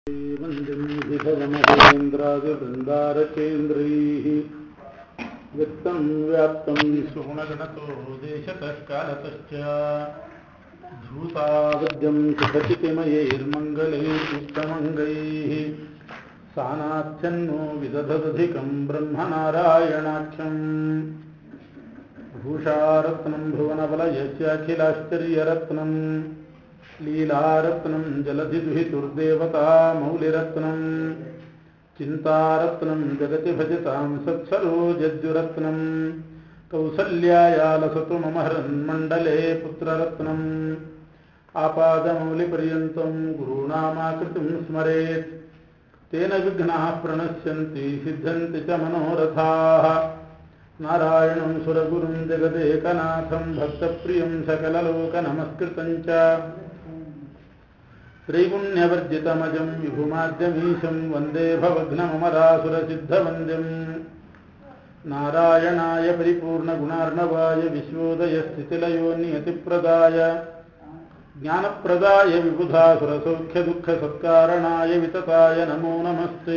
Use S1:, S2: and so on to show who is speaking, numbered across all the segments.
S1: वन्द्यं विभवमहेन्द्रादिवृन्दारकेन्द्रैः व्यक्तं व्याप्तं सुगुणगणतो देशतः कालतश्च धूतावद्यं सुखचितिमयैर्मङ्गलैरुत्तमङ्गैः सानाथ्यन्नो विदधदधिकं ब्रह्मनारायणाख्यम् भूषारत्नं भुवनवलयस्याखिलाश्चर्यरत्नम् लीलारत्नं जलधिदुहितुर्देवता मौलिरत्नम् चिन्तारत्नं जगति भजतां सत्सरोजद्युरत्नम् कौसल्यायालसतु मम हरन्मण्डले पुत्ररत्नम् आपादमौलिपर्यन्तं गुरूणामाकृतिं स्मरेत् तेन विघ्नाः प्रणश्यन्ति सिद्ध्यन्ति च मनोरथाः नारायणं सुरगुरुं जगदेकनाथं भक्तप्रियं सकललोकनमस्कृतं च त्रैगुण्यवर्जितमजं विभुमाद्यमीशं वन्दे भवघ्नममरासुरसिद्धवन्द्यम् नारायणाय परिपूर्णगुणार्णवाय विश्वोदयस्थितिलयो नियतिप्रदाय ज्ञानप्रदाय विबुधासुरसौख्यदुःखसत्कारणाय वितताय नमो नमस्ते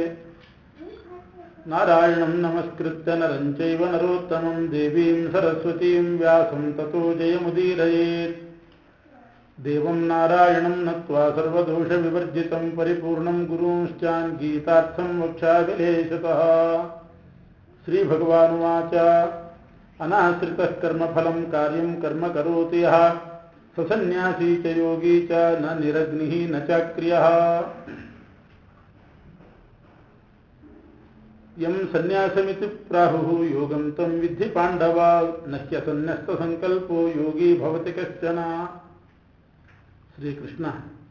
S1: नारायणं नमस्कृत्य नरं चैव नरोत्तमं देवीं सरस्वतीं व्यासं ततो जयमुदीरयेत् देवं नारायणं नत्वा सर्वदोषविवर्जितं परिपूर्णं गुरूंश्चान् गीतार्थं वक्षाभिलेशतः श्रीभगवानुवाच अनाश्रितः कर्मफलं कार्यं कर्म करोति यः ससन्न्यासी च योगी च न निरग्निः न चाक्रियः यं सन्न्यासमिति प्राहुः योगं तं विद्धि पाण्डव न ह्यसन्न्यस्तसङ्कल्पो योगी भवति कश्चन ಶ್ರೀಕೃಷ್ಣ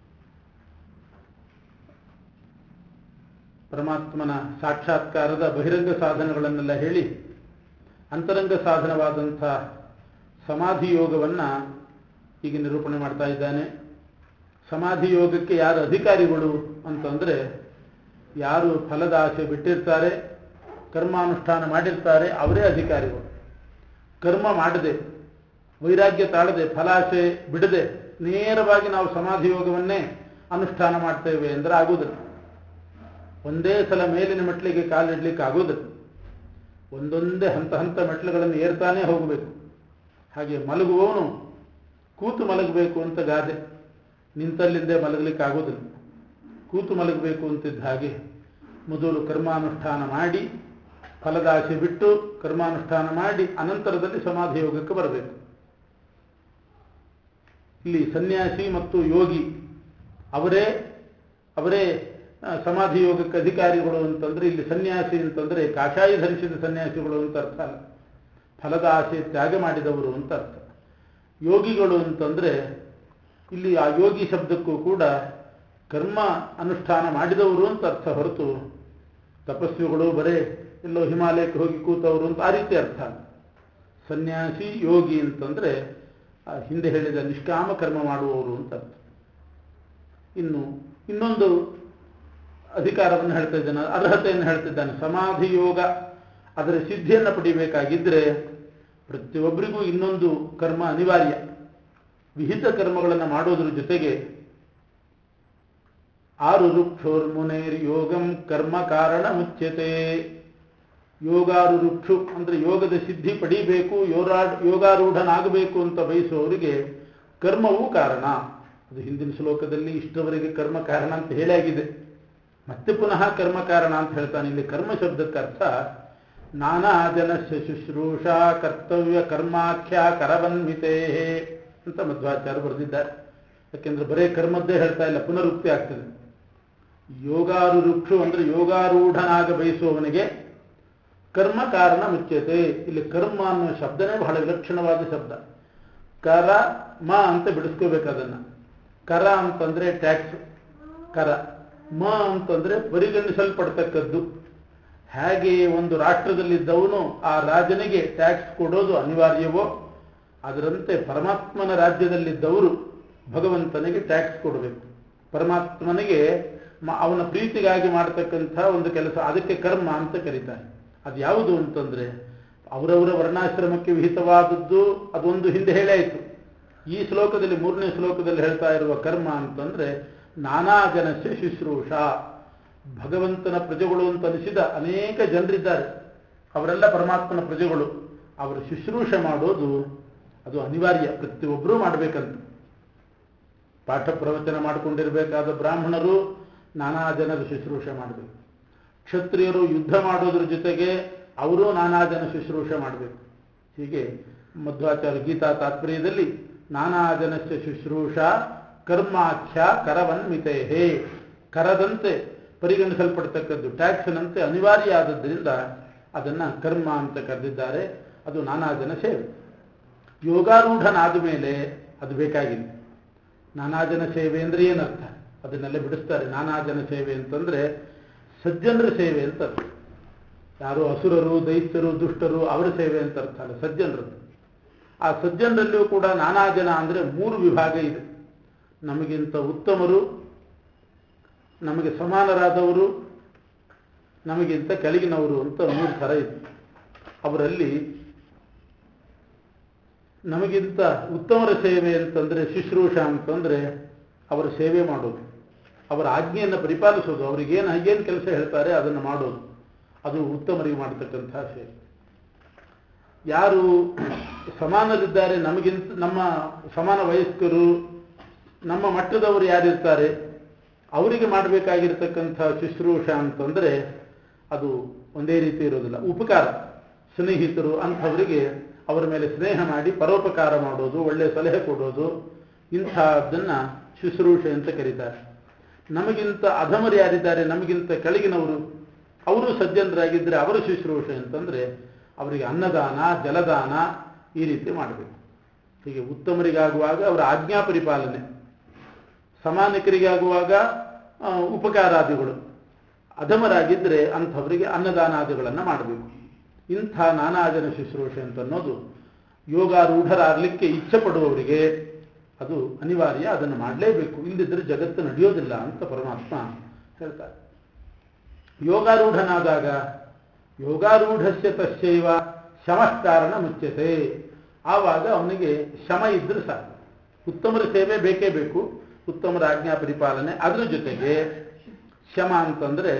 S1: ಪರಮಾತ್ಮನ ಸಾಕ್ಷಾತ್ಕಾರದ ಬಹಿರಂಗ ಸಾಧನಗಳನ್ನೆಲ್ಲ ಹೇಳಿ ಅಂತರಂಗ ಸಾಧನವಾದಂಥ ಸಮಾಧಿ ಯೋಗವನ್ನು ಈಗ ನಿರೂಪಣೆ ಮಾಡ್ತಾ ಇದ್ದಾನೆ ಸಮಾಧಿ ಯೋಗಕ್ಕೆ ಯಾರು ಅಧಿಕಾರಿಗಳು ಅಂತಂದರೆ ಯಾರು ಫಲದ ಆಸೆ ಬಿಟ್ಟಿರ್ತಾರೆ ಕರ್ಮಾನುಷ್ಠಾನ ಮಾಡಿರ್ತಾರೆ ಅವರೇ ಅಧಿಕಾರಿಗಳು ಕರ್ಮ ಮಾಡದೆ ವೈರಾಗ್ಯ ತಾಳದೆ ಫಲಾಸೆ ಬಿಡದೆ ನೇರವಾಗಿ ನಾವು ಸಮಾಧಿ ಯೋಗವನ್ನೇ ಅನುಷ್ಠಾನ ಮಾಡ್ತೇವೆ ಅಂದರೆ ಆಗುವುದಿಲ್ಲ ಒಂದೇ ಸಲ ಮೇಲಿನ ಮೆಟ್ಲಿಗೆ ಕಾಲಿಡ್ಲಿಕ್ಕೆ ಆಗುವುದಿಲ್ಲ ಒಂದೊಂದೇ ಹಂತ ಹಂತ ಮೆಟ್ಲುಗಳನ್ನು ಏರ್ತಾನೆ ಹೋಗಬೇಕು ಹಾಗೆ ಮಲಗುವವನು ಕೂತು ಮಲಗಬೇಕು ಅಂತ ಗಾದೆ ನಿಂತಲ್ಲಿಂದೇ ಮಲಗಲಿಕ್ಕೆ ಆಗೋದಿಲ್ಲ ಕೂತು ಮಲಗಬೇಕು ಅಂತಿದ್ದ ಹಾಗೆ ಮೊದಲು ಕರ್ಮಾನುಷ್ಠಾನ ಮಾಡಿ ಫಲದಾಸೆ ಬಿಟ್ಟು ಕರ್ಮಾನುಷ್ಠಾನ ಮಾಡಿ ಅನಂತರದಲ್ಲಿ ಸಮಾಧಿ ಯೋಗಕ್ಕೆ ಬರಬೇಕು ಇಲ್ಲಿ ಸನ್ಯಾಸಿ ಮತ್ತು ಯೋಗಿ ಅವರೇ ಅವರೇ ಸಮಾಧಿ ಯೋಗಕ್ಕೆ ಅಧಿಕಾರಿಗಳು ಅಂತಂದ್ರೆ ಇಲ್ಲಿ ಸನ್ಯಾಸಿ ಅಂತಂದ್ರೆ ಕಾಷಾಯ ಧರಿಸಿದ ಸನ್ಯಾಸಿಗಳು ಅಂತ ಅರ್ಥ ಅಲ್ಲ ಫಲದ ಆಸೆ ತ್ಯಾಗ ಮಾಡಿದವರು ಅಂತ ಅರ್ಥ ಯೋಗಿಗಳು ಅಂತಂದ್ರೆ ಇಲ್ಲಿ ಆ ಯೋಗಿ ಶಬ್ದಕ್ಕೂ ಕೂಡ ಕರ್ಮ ಅನುಷ್ಠಾನ ಮಾಡಿದವರು ಅಂತ ಅರ್ಥ ಹೊರತು ತಪಸ್ವಿಗಳು ಬರೇ ಎಲ್ಲೋ ಹಿಮಾಲಯಕ್ಕೆ ಹೋಗಿ ಕೂತವರು ಅಂತ ಆ ರೀತಿ ಅರ್ಥ ಸನ್ಯಾಸಿ ಯೋಗಿ ಅಂತಂದ್ರೆ ಹಿಂದೆ ಹೇಳಿದ ನಿಷ್ಕಾಮ ಕರ್ಮ ಮಾಡುವವರು ಅಂತ ಅರ್ಥ ಇನ್ನು ಇನ್ನೊಂದು ಅಧಿಕಾರವನ್ನು ಹೇಳ್ತಾ ಇದ್ದಾನೆ ಅರ್ಹತೆಯನ್ನು ಹೇಳ್ತಿದ್ದಾನೆ ಸಮಾಧಿ ಯೋಗ ಅದರ ಸಿದ್ಧಿಯನ್ನು ಪಡಿಬೇಕಾಗಿದ್ದರೆ ಪ್ರತಿಯೊಬ್ಬರಿಗೂ ಇನ್ನೊಂದು ಕರ್ಮ ಅನಿವಾರ್ಯ ವಿಹಿತ ಕರ್ಮಗಳನ್ನು ಮಾಡೋದ್ರ ಜೊತೆಗೆ ಆರು ರುಕ್ಷೋರ್ಮುನೇರ್ ಯೋಗಂ ಕರ್ಮ ಕಾರಣ ಮುಚ್ಯತೆ ಯೋಗಾರು ರುಕ್ಷು ಅಂದ್ರೆ ಯೋಗದ ಸಿದ್ಧಿ ಪಡಿಬೇಕು ಯೋರಾ ಯೋಗಾರೂಢನಾಗಬೇಕು ಅಂತ ಬಯಸುವವರಿಗೆ ಕರ್ಮವೂ ಕಾರಣ ಅದು ಹಿಂದಿನ ಶ್ಲೋಕದಲ್ಲಿ ಇಷ್ಟವರೆಗೆ ಕರ್ಮ ಕಾರಣ ಅಂತ ಹೇಳಾಗಿದೆ ಮತ್ತೆ ಪುನಃ ಕರ್ಮ ಕಾರಣ ಅಂತ ಹೇಳ್ತಾನೆ ಇಲ್ಲಿ ಕರ್ಮ ಶಬ್ದಕ್ಕೆ ಅರ್ಥ ನಾನಾ ಜನಸ್ಯ ಶುಶ್ರೂಷಾ ಕರ್ತವ್ಯ ಕರ್ಮಾಖ್ಯ ಕರವನ್ವಿತೇ ಅಂತ ಮಧ್ವಾಚಾರ್ಯ ಬರೆದಿದ್ದಾರೆ ಯಾಕೆಂದ್ರೆ ಬರೇ ಕರ್ಮದ್ದೇ ಹೇಳ್ತಾ ಇಲ್ಲ ಪುನರುಕ್ತಿ ಆಗ್ತದೆ ಯೋಗಾರು ರುಕ್ಷು ಅಂದ್ರೆ ಯೋಗಾರೂಢನಾಗ ಬಯಸುವವನಿಗೆ ಕರ್ಮ ಕಾರಣ ಮುಚ್ಯತೆ ಇಲ್ಲಿ ಕರ್ಮ ಅನ್ನೋ ಶಬ್ದನೇ ಬಹಳ ವಿಲಕ್ಷಣವಾದ ಶಬ್ದ ಕರ ಮ ಅಂತ ಬಿಡಿಸ್ಕೋಬೇಕು ಅದನ್ನ ಕರ ಅಂತಂದ್ರೆ ಟ್ಯಾಕ್ಸ್ ಕರ ಮ ಅಂತಂದ್ರೆ ಪರಿಗಣಿಸಲ್ಪಡ್ತಕ್ಕದ್ದು ಹೇಗೆ ಒಂದು ರಾಷ್ಟ್ರದಲ್ಲಿದ್ದವನು ಆ ರಾಜನಿಗೆ ಟ್ಯಾಕ್ಸ್ ಕೊಡೋದು ಅನಿವಾರ್ಯವೋ ಅದರಂತೆ ಪರಮಾತ್ಮನ ರಾಜ್ಯದಲ್ಲಿದ್ದವರು ಭಗವಂತನಿಗೆ ಟ್ಯಾಕ್ಸ್ ಕೊಡಬೇಕು ಪರಮಾತ್ಮನಿಗೆ ಅವನ ಪ್ರೀತಿಗಾಗಿ ಮಾಡತಕ್ಕಂಥ ಒಂದು ಕೆಲಸ ಅದಕ್ಕೆ ಕರ್ಮ ಅಂತ ಕರೀತಾರೆ ಅದು ಯಾವುದು ಅಂತಂದ್ರೆ ಅವರವರ ವರ್ಣಾಶ್ರಮಕ್ಕೆ ವಿಹಿತವಾದದ್ದು ಅದೊಂದು ಹಿಂದೆ ಹೇಳಾಯಿತು ಈ ಶ್ಲೋಕದಲ್ಲಿ ಮೂರನೇ ಶ್ಲೋಕದಲ್ಲಿ ಹೇಳ್ತಾ ಇರುವ ಕರ್ಮ ಅಂತಂದ್ರೆ ನಾನಾ ಜನಸ್ಯ ಶುಶ್ರೂಷ ಭಗವಂತನ ಪ್ರಜೆಗಳು ಅಂತ ಅನಿಸಿದ ಅನೇಕ ಜನರಿದ್ದಾರೆ ಅವರೆಲ್ಲ ಪರಮಾತ್ಮನ ಪ್ರಜೆಗಳು ಅವರು ಶುಶ್ರೂಷೆ ಮಾಡೋದು ಅದು ಅನಿವಾರ್ಯ ಪ್ರತಿಯೊಬ್ಬರೂ ಮಾಡಬೇಕಂತ ಪಾಠ ಪ್ರವಚನ ಮಾಡಿಕೊಂಡಿರಬೇಕಾದ ಬ್ರಾಹ್ಮಣರು ನಾನಾ ಜನರ ಶುಶ್ರೂಷೆ ಮಾಡಬೇಕು ಕ್ಷತ್ರಿಯರು ಯುದ್ಧ ಮಾಡೋದ್ರ ಜೊತೆಗೆ ಅವರು ನಾನಾ ಜನ ಶುಶ್ರೂಷೆ ಮಾಡಬೇಕು ಹೀಗೆ ಮಧ್ವಾಚಾರ್ಯ ಗೀತಾ ತಾತ್ಪರ್ಯದಲ್ಲಿ ನಾನಾ ಜನಸ್ಯ ಶುಶ್ರೂಷ ಕರ್ಮಾಖ್ಯ ಕರವನ್ಮಿತೇಹೇ ಕರದಂತೆ ಪರಿಗಣಿಸಲ್ಪಡ್ತಕ್ಕದ್ದು ಟ್ಯಾಕ್ಸ್ನಂತೆ ಅನಿವಾರ್ಯ ಆದದ್ದರಿಂದ ಅದನ್ನು ಕರ್ಮ ಅಂತ ಕರೆದಿದ್ದಾರೆ ಅದು ನಾನಾ ಜನ ಸೇವೆ ಯೋಗಾರೂಢನಾದ ಮೇಲೆ ಅದು ಬೇಕಾಗಿಲ್ಲ ನಾನಾ ಜನ ಸೇವೆ ಅಂದರೆ ಏನರ್ಥ ಅದನ್ನೆಲ್ಲ ಬಿಡಿಸ್ತಾರೆ ನಾನಾ ಜನ ಸೇವೆ ಅಂತಂದ್ರೆ ಸಜ್ಜನರ ಸೇವೆ ಅಂತ ಅರ್ಥ ಯಾರು ಅಸುರರು ದೈತ್ಯರು ದುಷ್ಟರು ಅವರ ಸೇವೆ ಅಂತ ಅರ್ಥ ಅಲ್ಲ ಸಜ್ಜನರದ್ದು ಆ ಸಜ್ಜನರಲ್ಲಿಯೂ ಕೂಡ ನಾನಾ ಜನ ಅಂದರೆ ಮೂರು ವಿಭಾಗ ಇದೆ ನಮಗಿಂತ ಉತ್ತಮರು ನಮಗೆ ಸಮಾನರಾದವರು ನಮಗಿಂತ ಕೆಳಗಿನವರು ಅಂತ ಮೂರು ಥರ ಇದೆ ಅವರಲ್ಲಿ ನಮಗಿಂತ ಉತ್ತಮರ ಸೇವೆ ಅಂತಂದರೆ ಶುಶ್ರೂಷ ಅಂತಂದರೆ ಅವರ ಸೇವೆ ಮಾಡೋದು ಅವರ ಆಜ್ಞೆಯನ್ನು ಪರಿಪಾಲಿಸೋದು ಅವ್ರಿಗೇನು ಏನು ಕೆಲಸ ಹೇಳ್ತಾರೆ ಅದನ್ನು ಮಾಡೋದು ಅದು ಉತ್ತಮರಿಗೆ ಮಾಡತಕ್ಕಂತಹ ಸೇವೆ ಯಾರು ಸಮಾನರಿದ್ದಾರೆ ನಮಗಿಂತ ನಮ್ಮ ಸಮಾನ ವಯಸ್ಕರು ನಮ್ಮ ಮಟ್ಟದವರು ಯಾರಿರ್ತಾರೆ ಅವರಿಗೆ ಮಾಡಬೇಕಾಗಿರ್ತಕ್ಕಂಥ ಶುಶ್ರೂಷ ಅಂತಂದರೆ ಅದು ಒಂದೇ ರೀತಿ ಇರೋದಿಲ್ಲ ಉಪಕಾರ ಸ್ನೇಹಿತರು ಅಂಥವರಿಗೆ ಅವರ ಮೇಲೆ ಸ್ನೇಹ ಮಾಡಿ ಪರೋಪಕಾರ ಮಾಡೋದು ಒಳ್ಳೆಯ ಸಲಹೆ ಕೊಡೋದು ಇಂಥದ್ದನ್ನು ಶುಶ್ರೂಷೆ ಅಂತ ಕರೀತಾರೆ ನಮಗಿಂತ ಅಧಮರು ಯಾರಿದ್ದಾರೆ ನಮಗಿಂತ ಕೆಳಗಿನವರು ಅವರು ಸಜ್ಜನರಾಗಿದ್ದರೆ ಅವರ ಶುಶ್ರೂಷೆ ಅಂತಂದರೆ ಅವರಿಗೆ ಅನ್ನದಾನ ಜಲದಾನ ಈ ರೀತಿ ಮಾಡಬೇಕು ಹೀಗೆ ಉತ್ತಮರಿಗಾಗುವಾಗ ಅವರ ಆಜ್ಞಾ ಪರಿಪಾಲನೆ ಸಮಾನಿಕರಿಗಾಗುವಾಗ ಉಪಕಾರಾದಿಗಳು ಅಧಮರಾಗಿದ್ದರೆ ಅಂಥವರಿಗೆ ಅನ್ನದಾನಾದಿಗಳನ್ನು ಮಾಡಬೇಕು ಇಂಥ ನಾನಾ ಜನ ಶುಶ್ರೂಷೆ ಅಂತ ಅನ್ನೋದು ಯೋಗಾರೂಢರಾಗಲಿಕ್ಕೆ ಇಚ್ಛೆ ಪಡುವವರಿಗೆ ಅದು ಅನಿವಾರ್ಯ ಅದನ್ನು ಮಾಡಲೇಬೇಕು ಇಲ್ಲದಿದ್ದರೆ ಜಗತ್ತು ನಡೆಯೋದಿಲ್ಲ ಅಂತ ಪರಮಾತ್ಮ ಹೇಳ್ತಾರೆ ಯೋಗಾರೂಢನಾದಾಗ ಯೋಗಾರೂಢಸ್ಯ ತಸ್ಯೈವ ಶಮಃಕಾರಣ ಮುಚ್ಯತೆ ಆವಾಗ ಅವನಿಗೆ ಶಮ ಇದ್ರೆ ಸಾಕು ಉತ್ತಮರ ಸೇವೆ ಬೇಕೇ ಬೇಕು ಉತ್ತಮರ ಆಜ್ಞಾ ಪರಿಪಾಲನೆ ಅದ್ರ ಜೊತೆಗೆ ಶಮ ಅಂತಂದರೆ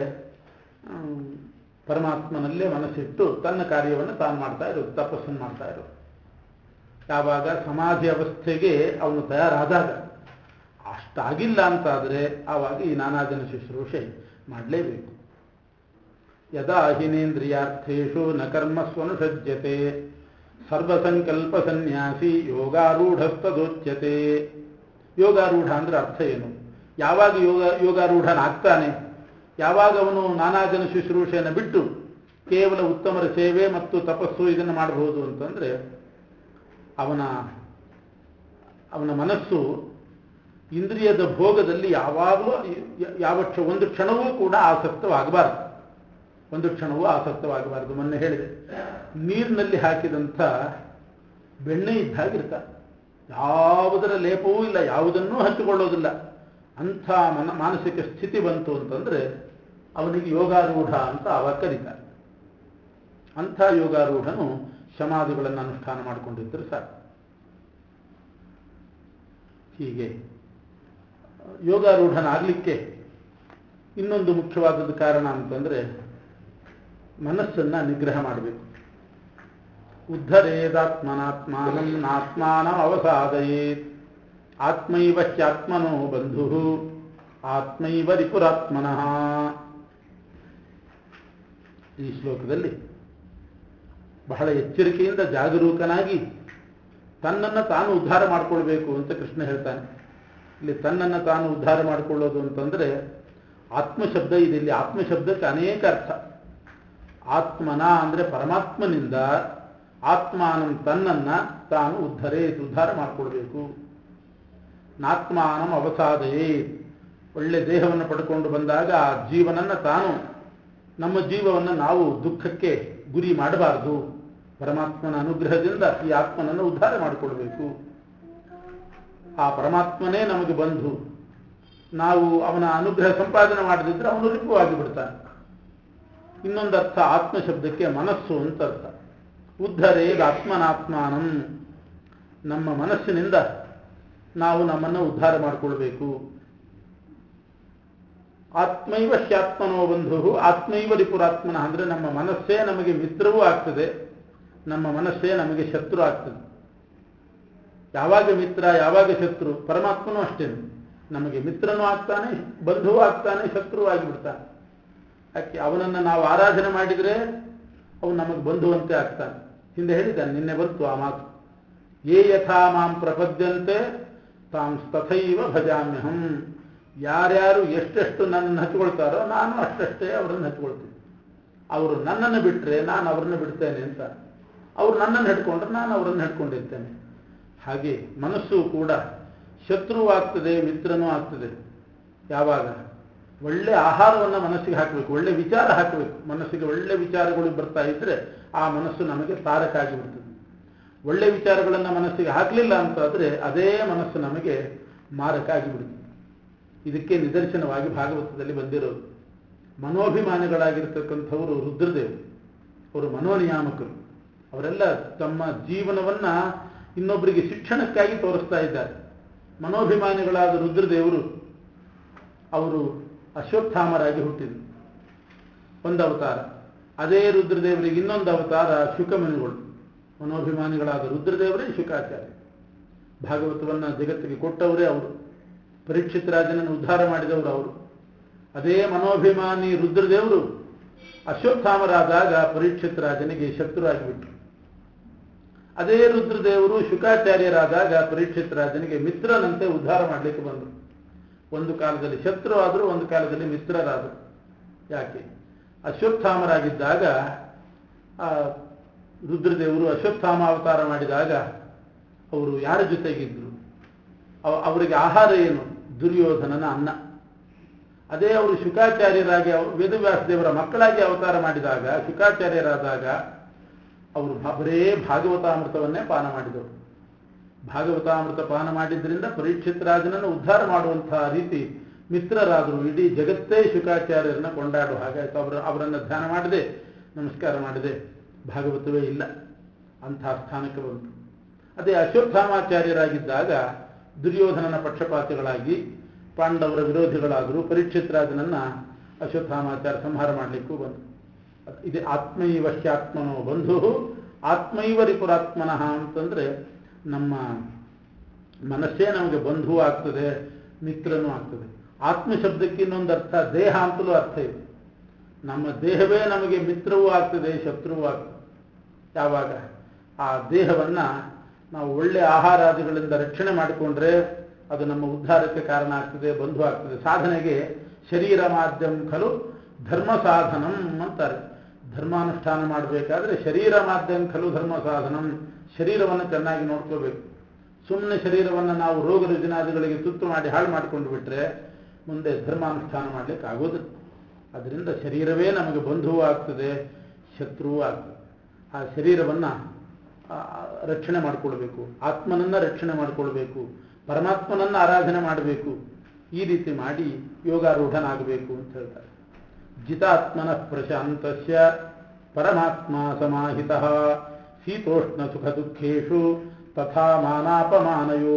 S1: ಪರಮಾತ್ಮನಲ್ಲೇ ಮನಸ್ಸಿಟ್ಟು ತನ್ನ ಕಾರ್ಯವನ್ನು ತಾನು ಮಾಡ್ತಾ ಇರೋದು ತಪಸ್ಸನ್ನು ಮಾಡ್ತಾ ಇರೋದು ಯಾವಾಗ ಸಮಾಧಿ ಅವಸ್ಥೆಗೆ ಅವನು ತಯಾರಾದಾಗ ಅಷ್ಟಾಗಿಲ್ಲ ಅಂತಾದರೆ ಆವಾಗ ಈ ನಾನಾ ಜನ ಶುಶ್ರೂಷೆ ಮಾಡಲೇಬೇಕು ಯದಾ ಹಿನೇಂದ್ರಿಯಾರ್ಥೇಶು ನ ಕರ್ಮಸ್ವನುಷಜ್ಯತೆ ಸರ್ವಸಂಕಲ್ಪ ಸನ್ಯಾಸಿ ಯೋಗಾರೂಢಸ್ತದೋಚ್ಯತೆ ಯೋಗಾರೂಢ ಅಂದ್ರೆ ಅರ್ಥ ಏನು ಯಾವಾಗ ಯೋಗ ಯೋಗಾರೂಢನಾಗ್ತಾನೆ ಯಾವಾಗ ಅವನು ನಾನಾ ಜನ ಶುಶ್ರೂಷೆಯನ್ನು ಬಿಟ್ಟು ಕೇವಲ ಉತ್ತಮರ ಸೇವೆ ಮತ್ತು ತಪಸ್ಸು ಇದನ್ನು ಮಾಡಬಹುದು ಅಂತಂದರೆ ಅವನ ಅವನ ಮನಸ್ಸು ಇಂದ್ರಿಯದ ಭೋಗದಲ್ಲಿ ಯಾವಾಗಲೂ ಯಾವ ಕ್ಷ ಒಂದು ಕ್ಷಣವೂ ಕೂಡ ಆಸಕ್ತವಾಗಬಾರದು ಒಂದು ಕ್ಷಣವೂ ಆಸಕ್ತವಾಗಬಾರದು ಮೊನ್ನೆ ಹೇಳಿದೆ ನೀರಿನಲ್ಲಿ ಹಾಕಿದಂಥ ಬೆಣ್ಣೆ ಇದ್ದಾಗಿರ್ತಾರೆ ಯಾವುದರ ಲೇಪವೂ ಇಲ್ಲ ಯಾವುದನ್ನೂ ಹಚ್ಚಿಕೊಳ್ಳೋದಿಲ್ಲ ಅಂಥ ಮನ ಮಾನಸಿಕ ಸ್ಥಿತಿ ಬಂತು ಅಂತಂದರೆ ಅವನಿಗೆ ಯೋಗಾರೂಢ ಅಂತ ಅವಾಗ ಕರೀತಾರೆ ಅಂಥ ಯೋಗಾರೂಢನು ಸಮಾಧಿಗಳನ್ನು ಅನುಷ್ಠಾನ ಮಾಡಿಕೊಂಡಿದ್ದರೆ ಸಾಕು ಹೀಗೆ ಯೋಗಾರೂಢನಾಗಲಿಕ್ಕೆ ಇನ್ನೊಂದು ಮುಖ್ಯವಾದದ್ದು ಕಾರಣ ಅಂತಂದರೆ ಮನಸ್ಸನ್ನು ನಿಗ್ರಹ ಮಾಡಬೇಕು ಉದ್ಧರೇದಾತ್ಮನಾತ್ಮಾನಂ ನಾತ್ಮಾನಂ ಅವಸಾದಯೇತ್ ಆತ್ಮೈವ ಹ್ಯಾತ್ಮನೋ ಬಂಧು ಆತ್ಮೈವ ರಿಪುರಾತ್ಮನಃ ಈ ಶ್ಲೋಕದಲ್ಲಿ ಬಹಳ ಎಚ್ಚರಿಕೆಯಿಂದ ಜಾಗರೂಕನಾಗಿ ತನ್ನನ್ನು ತಾನು ಉದ್ಧಾರ ಮಾಡಿಕೊಳ್ಬೇಕು ಅಂತ ಕೃಷ್ಣ ಹೇಳ್ತಾನೆ ಇಲ್ಲಿ ತನ್ನನ್ನು ತಾನು ಉದ್ಧಾರ ಮಾಡಿಕೊಳ್ಳೋದು ಅಂತಂದರೆ ಆತ್ಮಶಬ್ದ ಇದೆ ಇಲ್ಲಿ ಆತ್ಮಶಬ್ದಕ್ಕೆ ಅನೇಕ ಅರ್ಥ ಆತ್ಮನ ಅಂದರೆ ಪರಮಾತ್ಮನಿಂದ ಆತ್ಮಾನಂ ತನ್ನನ್ನು ತಾನು ಉದ್ಧರೇ ಉದ್ಧಾರ ಮಾಡಿಕೊಳ್ಬೇಕು ನಾತ್ಮಾನಂ ಅವಸಾದಯೇ ಒಳ್ಳೆ ದೇಹವನ್ನು ಪಡ್ಕೊಂಡು ಬಂದಾಗ ಆ ಜೀವನನ್ನು ತಾನು ನಮ್ಮ ಜೀವವನ್ನು ನಾವು ದುಃಖಕ್ಕೆ ಗುರಿ ಮಾಡಬಾರದು ಪರಮಾತ್ಮನ ಅನುಗ್ರಹದಿಂದ ಈ ಆತ್ಮನನ್ನು ಉದ್ಧಾರ ಮಾಡಿಕೊಳ್ಬೇಕು ಆ ಪರಮಾತ್ಮನೇ ನಮಗೆ ಬಂಧು ನಾವು ಅವನ ಅನುಗ್ರಹ ಸಂಪಾದನೆ ಮಾಡದಿದ್ರೆ ಅವನು ರಿಪುವಾಗಿ ಬಿಡ್ತಾನೆ ಇನ್ನೊಂದು ಅರ್ಥ ಆತ್ಮ ಶಬ್ದಕ್ಕೆ ಮನಸ್ಸು ಅಂತ ಅರ್ಥ ಉದ್ಧರೇದ ಆತ್ಮನಾತ್ಮಾನಂ ನಮ್ಮ ಮನಸ್ಸಿನಿಂದ ನಾವು ನಮ್ಮನ್ನು ಉದ್ಧಾರ ಮಾಡಿಕೊಳ್ಬೇಕು ಆತ್ಮೈವ ಹ್ಯಾತ್ಮನೋ ಬಂಧು ಆತ್ಮೈವ ರಿಪುರಾತ್ಮನ ಅಂದರೆ ನಮ್ಮ ಮನಸ್ಸೇ ನಮಗೆ ಮಿತ್ರವೂ ಆಗ್ತದೆ ನಮ್ಮ ಮನಸ್ಸೇ ನಮಗೆ ಶತ್ರು ಆಗ್ತದೆ ಯಾವಾಗ ಮಿತ್ರ ಯಾವಾಗ ಶತ್ರು ಪರಮಾತ್ಮನೂ ಅಷ್ಟೇನು ನಮಗೆ ಮಿತ್ರನೂ ಆಗ್ತಾನೆ ಬಂಧುವೂ ಆಗ್ತಾನೆ ಶತ್ರುವೂ ಆಗಿಬಿಡ್ತಾನೆ ಯಾಕೆ ಅವನನ್ನು ನಾವು ಆರಾಧನೆ ಮಾಡಿದರೆ ಅವನು ನಮಗೆ ಬಂಧುವಂತೆ ಆಗ್ತಾನೆ ಹಿಂದೆ ಹೇಳಿದ್ದಾನೆ ನಿನ್ನೆ ಬಂತು ಆ ಮಾತು ಯೇ ಯಥಾ ಮಾಂ ಪ್ರಪದ್ಯಂತೆ ತಾಂ ತಥೈವ ಭಜಾಮ್ಯಹಂ ಯಾರ್ಯಾರು ಎಷ್ಟೆಷ್ಟು ನನ್ನನ್ನು ಹಚ್ಕೊಳ್ತಾರೋ ನಾನು ಅಷ್ಟಷ್ಟೇ ಅವರನ್ನು ಹಚ್ಕೊಳ್ತೀನಿ ಅವರು ನನ್ನನ್ನು ಬಿಟ್ಟರೆ ನಾನು ಅವ್ರನ್ನ ಬಿಡ್ತೇನೆ ಅಂತ ಅವ್ರು ನನ್ನನ್ನು ಹಿಡ್ಕೊಂಡ್ರೆ ನಾನು ಅವರನ್ನು ಹಿಡ್ಕೊಂಡಿರ್ತೇನೆ ಹಾಗೆ ಮನಸ್ಸು ಕೂಡ ಶತ್ರು ಆಗ್ತದೆ ಮಿತ್ರನೂ ಆಗ್ತದೆ ಯಾವಾಗ ಒಳ್ಳೆ ಆಹಾರವನ್ನು ಮನಸ್ಸಿಗೆ ಹಾಕಬೇಕು ಒಳ್ಳೆ ವಿಚಾರ ಹಾಕಬೇಕು ಮನಸ್ಸಿಗೆ ಒಳ್ಳೆ ವಿಚಾರಗಳು ಬರ್ತಾ ಇದ್ರೆ ಆ ಮನಸ್ಸು ನಮಗೆ ತಾರಕಾಗಿ ಬಿಡ್ತದೆ ಒಳ್ಳೆ ವಿಚಾರಗಳನ್ನು ಮನಸ್ಸಿಗೆ ಹಾಕಲಿಲ್ಲ ಅಂತಾದರೆ ಅದೇ ಮನಸ್ಸು ನಮಗೆ ಮಾರಕ ಆಗಿಬಿಡುತ್ತೆ ಇದಕ್ಕೆ ನಿದರ್ಶನವಾಗಿ ಭಾಗವತದಲ್ಲಿ ಬಂದಿರೋದು ಮನೋಭಿಮಾನಿಗಳಾಗಿರ್ತಕ್ಕಂಥವರು ರುದ್ರದೇವರು ಅವರು ಮನೋನಿಯಾಮಕರು ಅವರೆಲ್ಲ ತಮ್ಮ ಜೀವನವನ್ನ ಇನ್ನೊಬ್ಬರಿಗೆ ಶಿಕ್ಷಣಕ್ಕಾಗಿ ತೋರಿಸ್ತಾ ಇದ್ದಾರೆ ಮನೋಭಿಮಾನಿಗಳಾದ ರುದ್ರದೇವರು ಅವರು ಅಶ್ವತ್ಥಾಮರಾಗಿ ಹುಟ್ಟಿದರು ಒಂದು ಅವತಾರ ಅದೇ ರುದ್ರದೇವರಿಗೆ ಇನ್ನೊಂದು ಅವತಾರ ಶುಕಮುನಿಗಳು ಮನೋಭಿಮಾನಿಗಳಾದ ರುದ್ರದೇವರೇ ಶುಕಾಚಾರ್ಯ ಭಾಗವತವನ್ನ ಜಗತ್ತಿಗೆ ಕೊಟ್ಟವರೇ ಅವರು ಪರೀಕ್ಷಿತ್ ರಾಜನನ್ನು ಉದ್ಧಾರ ಮಾಡಿದವರು ಅವರು ಅದೇ ಮನೋಭಿಮಾನಿ ರುದ್ರದೇವರು ಅಶ್ವತ್ಥಾಮರಾದಾಗ ಪರೀಕ್ಷಿತ್ ರಾಜನಿಗೆ ಶತ್ರುವಾಗಿಬಿಟ್ರು ಅದೇ ರುದ್ರದೇವರು ಶುಕಾಚಾರ್ಯರಾದಾಗ ಪರೀಕ್ಷಿತ್ ರಾಜನಿಗೆ ಮಿತ್ರನಂತೆ ಉದ್ಧಾರ ಮಾಡಲಿಕ್ಕೆ ಬಂದರು ಒಂದು ಕಾಲದಲ್ಲಿ ಶತ್ರು ಆದರು ಒಂದು ಕಾಲದಲ್ಲಿ ಮಿತ್ರರಾದರು ಯಾಕೆ ಅಶ್ವತ್ಥಾಮರಾಗಿದ್ದಾಗ ಆ ರುದ್ರದೇವರು ಅಶ್ವತ್ಥಾಮ ಅವತಾರ ಮಾಡಿದಾಗ ಅವರು ಯಾರ ಜೊತೆಗಿದ್ರು ಅವರಿಗೆ ಆಹಾರ ಏನು ದುರ್ಯೋಧನನ ಅನ್ನ ಅದೇ ಅವರು ಶುಕಾಚಾರ್ಯರಾಗಿ ವೇದವ್ಯಾಸ ದೇವರ ಮಕ್ಕಳಾಗಿ ಅವತಾರ ಮಾಡಿದಾಗ ಶುಕಾಚಾರ್ಯರಾದಾಗ ಅವರು ಬರೇ ಭಾಗವತಾಮೃತವನ್ನೇ ಪಾನ ಮಾಡಿದರು ಭಾಗವತಾಮೃತ ಪಾನ ಮಾಡಿದ್ರಿಂದ ಪರೀಕ್ಷಿತ್ ರಾಜನನ್ನು ಉದ್ಧಾರ ಮಾಡುವಂತಹ ರೀತಿ ಮಿತ್ರರಾದರು ಇಡೀ ಜಗತ್ತೇ ಶುಕಾಚಾರ್ಯರನ್ನ ಕೊಂಡಾಡುವ ಹಾಗಾಯ್ತು ಅವರ ಅವರನ್ನು ಧ್ಯಾನ ಮಾಡದೆ ನಮಸ್ಕಾರ ಮಾಡದೆ ಭಾಗವತವೇ ಇಲ್ಲ ಅಂತಹ ಸ್ಥಾನಕ್ಕೆ ಬಂತು ಅದೇ ಅಶ್ವತ್ಥಾಮಾಚಾರ್ಯರಾಗಿದ್ದಾಗ ದುರ್ಯೋಧನನ ಪಕ್ಷಪಾತಿಗಳಾಗಿ ಪಾಂಡವರ ವಿರೋಧಿಗಳಾದರೂ ಪರೀಕ್ಷಿತ್ ರಾಜನನ್ನ ಅಶ್ವತ್ಥಾಮಾಚಾರ್ಯ ಸಂಹಾರ ಮಾಡಲಿಕ್ಕೂ ಬಂತು ಇದೆ ಆತ್ಮೈವ ಹ್ಯಾತ್ಮನೋ ಬಂಧು ಆತ್ಮೈವ ರಿಪುರಾತ್ಮನಃ ಅಂತಂದ್ರೆ ನಮ್ಮ ಮನಸ್ಸೇ ನಮಗೆ ಬಂಧು ಆಗ್ತದೆ ಮಿತ್ರನೂ ಆಗ್ತದೆ ಆತ್ಮ ಶಬ್ದಕ್ಕೆ ಇನ್ನೊಂದು ಅರ್ಥ ದೇಹ ಅಂತಲೂ ಅರ್ಥ ಇದೆ ನಮ್ಮ ದೇಹವೇ ನಮಗೆ ಮಿತ್ರವೂ ಆಗ್ತದೆ ಶತ್ರುವೂ ಆಗ್ತದೆ ಯಾವಾಗ ಆ ದೇಹವನ್ನ ನಾವು ಒಳ್ಳೆ ಆಹಾರಾದಿಗಳಿಂದ ರಕ್ಷಣೆ ಮಾಡಿಕೊಂಡ್ರೆ ಅದು ನಮ್ಮ ಉದ್ಧಾರಕ್ಕೆ ಕಾರಣ ಆಗ್ತದೆ ಬಂಧು ಆಗ್ತದೆ ಸಾಧನೆಗೆ ಶರೀರ ಮಾಧ್ಯಮ ಖಲು ಧರ್ಮ ಸಾಧನಂ ಅಂತಾರೆ ಧರ್ಮಾನುಷ್ಠಾನ ಮಾಡಬೇಕಾದ್ರೆ ಶರೀರ ಮಾಧ್ಯಮ ಖಲು ಧರ್ಮ ಸಾಧನಂ ಶರೀರವನ್ನು ಚೆನ್ನಾಗಿ ನೋಡ್ಕೋಬೇಕು ಸುಮ್ಮನೆ ಶರೀರವನ್ನು ನಾವು ರೋಗ ರುಜಿನಾದಿಗಳಿಗೆ ತುತ್ತು ಮಾಡಿ ಹಾಳು ಮಾಡಿಕೊಂಡು ಬಿಟ್ರೆ ಮುಂದೆ ಧರ್ಮಾನುಷ್ಠಾನ ಮಾಡಲಿಕ್ಕೆ ಆಗೋದಿಲ್ಲ ಅದರಿಂದ ಶರೀರವೇ ನಮಗೆ ಬಂಧುವೂ ಆಗ್ತದೆ ಶತ್ರುವೂ ಆಗ್ತದೆ ಆ ಶರೀರವನ್ನು ರಕ್ಷಣೆ ಮಾಡಿಕೊಳ್ಬೇಕು ಆತ್ಮನನ್ನ ರಕ್ಷಣೆ ಮಾಡಿಕೊಳ್ಬೇಕು ಪರಮಾತ್ಮನನ್ನ ಆರಾಧನೆ ಮಾಡಬೇಕು ಈ ರೀತಿ ಮಾಡಿ ಯೋಗಾರೂಢನಾಗಬೇಕು ಅಂತ ಹೇಳ್ತಾರೆ ಜಿತಾತ್ಮನ ಪ್ರಶಾಂತಸ್ಯ ಪರಮಾತ್ಮ ಸಮಾಹಿತ ಶೀತೋಷ್ಣ ಸುಖ ದುಃಖೇಶು ತಥಾ ಮಾನಾಪಮಾನಯೋ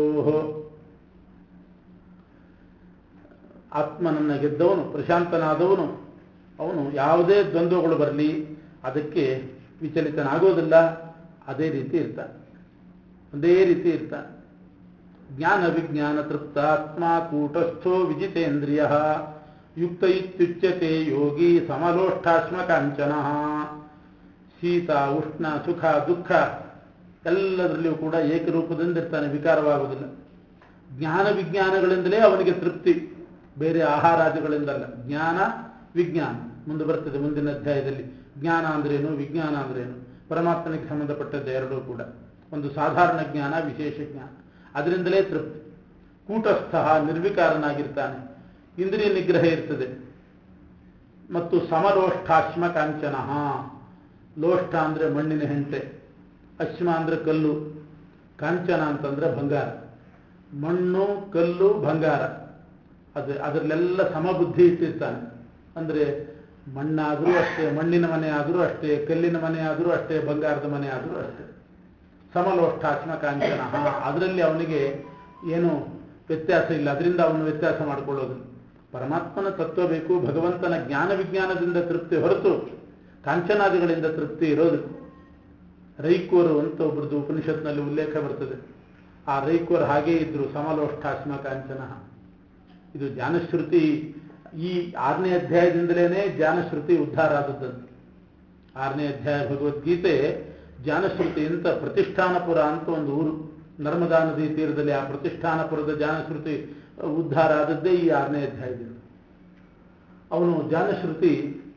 S1: ಆತ್ಮನನ್ನ ಗೆದ್ದವನು ಪ್ರಶಾಂತನಾದವನು ಅವನು ಯಾವುದೇ ದ್ವಂದ್ವಗಳು ಬರಲಿ ಅದಕ್ಕೆ ವಿಚಲಿತನಾಗೋದಿಲ್ಲ ಅದೇ ರೀತಿ ಇರ್ತಾನೆ ಒಂದೇ ರೀತಿ ಇರ್ತಾನೆ ಜ್ಞಾನ ವಿಜ್ಞಾನ ತೃಪ್ತಾತ್ಮ ಕೂಟಸ್ಥೋ ವಿಜಿತೇಂದ್ರಿಯ ಯುಕ್ತ ಇತ್ಯುಚ್ಯತೆ ಯೋಗಿ ಸಮಲೋಷ್ಠಾಶ್ಮ ಕಾಂಚನ ಶೀತ ಉಷ್ಣ ಸುಖ ದುಃಖ ಎಲ್ಲದರಲ್ಲಿಯೂ ಕೂಡ ಏಕರೂಪದಿಂದ ಇರ್ತಾನೆ ವಿಕಾರವಾಗುವುದಿಲ್ಲ ಜ್ಞಾನ ವಿಜ್ಞಾನಗಳಿಂದಲೇ ಅವನಿಗೆ ತೃಪ್ತಿ ಬೇರೆ ಆಹಾರಾದಿಗಳಿಂದಲ್ಲ ಜ್ಞಾನ ವಿಜ್ಞಾನ ಮುಂದೆ ಬರ್ತದೆ ಮುಂದಿನ ಅಧ್ಯಾಯದಲ್ಲಿ ಜ್ಞಾನ ಅಂದ್ರೇನು ವಿಜ್ಞಾನ ಅಂದ್ರೇನು ಪರಮಾತ್ಮನಿಗೆ ಸಂಬಂಧಪಟ್ಟದ್ದು ಎರಡೂ ಕೂಡ ಒಂದು ಸಾಧಾರಣ ಜ್ಞಾನ ವಿಶೇಷ ಜ್ಞಾನ ಅದರಿಂದಲೇ ತೃಪ್ತಿ ಕೂಟಸ್ಥ ನಿರ್ವಿಕಾರನಾಗಿರ್ತಾನೆ ಇಂದ್ರಿಯ ನಿಗ್ರಹ ಇರ್ತದೆ ಮತ್ತು ಸಮಲೋಷ್ಠಾಶ್ಮ ಕಾಂಚನ ಲೋಷ್ಠ ಅಂದ್ರೆ ಮಣ್ಣಿನ ಹೆಂಟೆ ಅಶ್ಮ ಅಂದ್ರೆ ಕಲ್ಲು ಕಾಂಚನ ಅಂತಂದ್ರೆ ಬಂಗಾರ ಮಣ್ಣು ಕಲ್ಲು ಬಂಗಾರ ಅದು ಅದರಲ್ಲೆಲ್ಲ ಸಮಬುದ್ಧಿ ಇಟ್ಟಿರ್ತಾನೆ ಅಂದ್ರೆ ಮಣ್ಣಾದರೂ ಅಷ್ಟೇ ಮಣ್ಣಿನ ಮನೆ ಆದರೂ ಅಷ್ಟೇ ಕಲ್ಲಿನ ಮನೆ ಆದರೂ ಅಷ್ಟೇ ಬಂಗಾರದ ಮನೆ ಆದರೂ ಅಷ್ಟೇ ಸಮಲೋಷ್ಠಾತ್ಮ ಕಾಂಚನ ಅದರಲ್ಲಿ ಅವನಿಗೆ ಏನು ವ್ಯತ್ಯಾಸ ಇಲ್ಲ ಅದರಿಂದ ಅವನು ವ್ಯತ್ಯಾಸ ಮಾಡಿಕೊಳ್ಳೋದಿಲ್ಲ ಪರಮಾತ್ಮನ ತತ್ವ ಬೇಕು ಭಗವಂತನ ಜ್ಞಾನ ವಿಜ್ಞಾನದಿಂದ ತೃಪ್ತಿ ಹೊರತು ಕಾಂಚನಾದಿಗಳಿಂದ ತೃಪ್ತಿ ಇರೋದು ರೈಕೋರು ಅಂತ ಒಬ್ಬರದ್ದು ಉಪನಿಷತ್ನಲ್ಲಿ ಉಲ್ಲೇಖ ಬರ್ತದೆ ಆ ರೈಕೋರು ಹಾಗೇ ಇದ್ರು ಸಮಲೋಷ್ಠಾಸ್ಮ ಕಾಂಚನ ಇದು ಜ್ಞಾನಶ್ರುತಿ ಈ ಆರನೇ ಅಧ್ಯಾಯದಿಂದಲೇ ಜ್ಞಾನಶ್ರುತಿ ಉದ್ಧಾರ ಆದದ್ದಂತೆ ಆರನೇ ಅಧ್ಯಾಯ ಭಗವದ್ಗೀತೆ ಜ್ಞಾನಶ್ರುತಿ ಅಂತ ಪ್ರತಿಷ್ಠಾನಪುರ ಅಂತ ಒಂದು ಊರು ನರ್ಮದಾ ನದಿ ತೀರದಲ್ಲಿ ಆ ಪ್ರತಿಷ್ಠಾನಪುರದ ಜ್ಞಾನಶ್ರುತಿ ಉದ್ಧಾರ ಆದದ್ದೇ ಈ ಆರನೇ ಅಧ್ಯಾಯದಿಂದ ಅವನು ಜ್ಞಾನಶ್ರುತಿ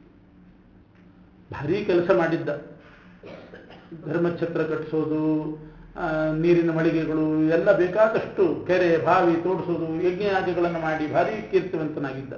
S1: ಭಾರೀ ಕೆಲಸ ಮಾಡಿದ್ದ ಧರ್ಮಛತ್ರ ಕಟ್ಟಿಸೋದು ಆ, ನೀರಿನ ಮಳಿಗೆಗಳು ಎಲ್ಲ ಬೇಕಾದಷ್ಟು ಕೆರೆ ಬಾವಿ ತೋಡಿಸೋದು ಯಜ್ಞಯಾಗಗಳನ್ನು ಮಾಡಿ ಭಾರಿ ಕೀರ್ತಿವಂತನಾಗಿದ್ದ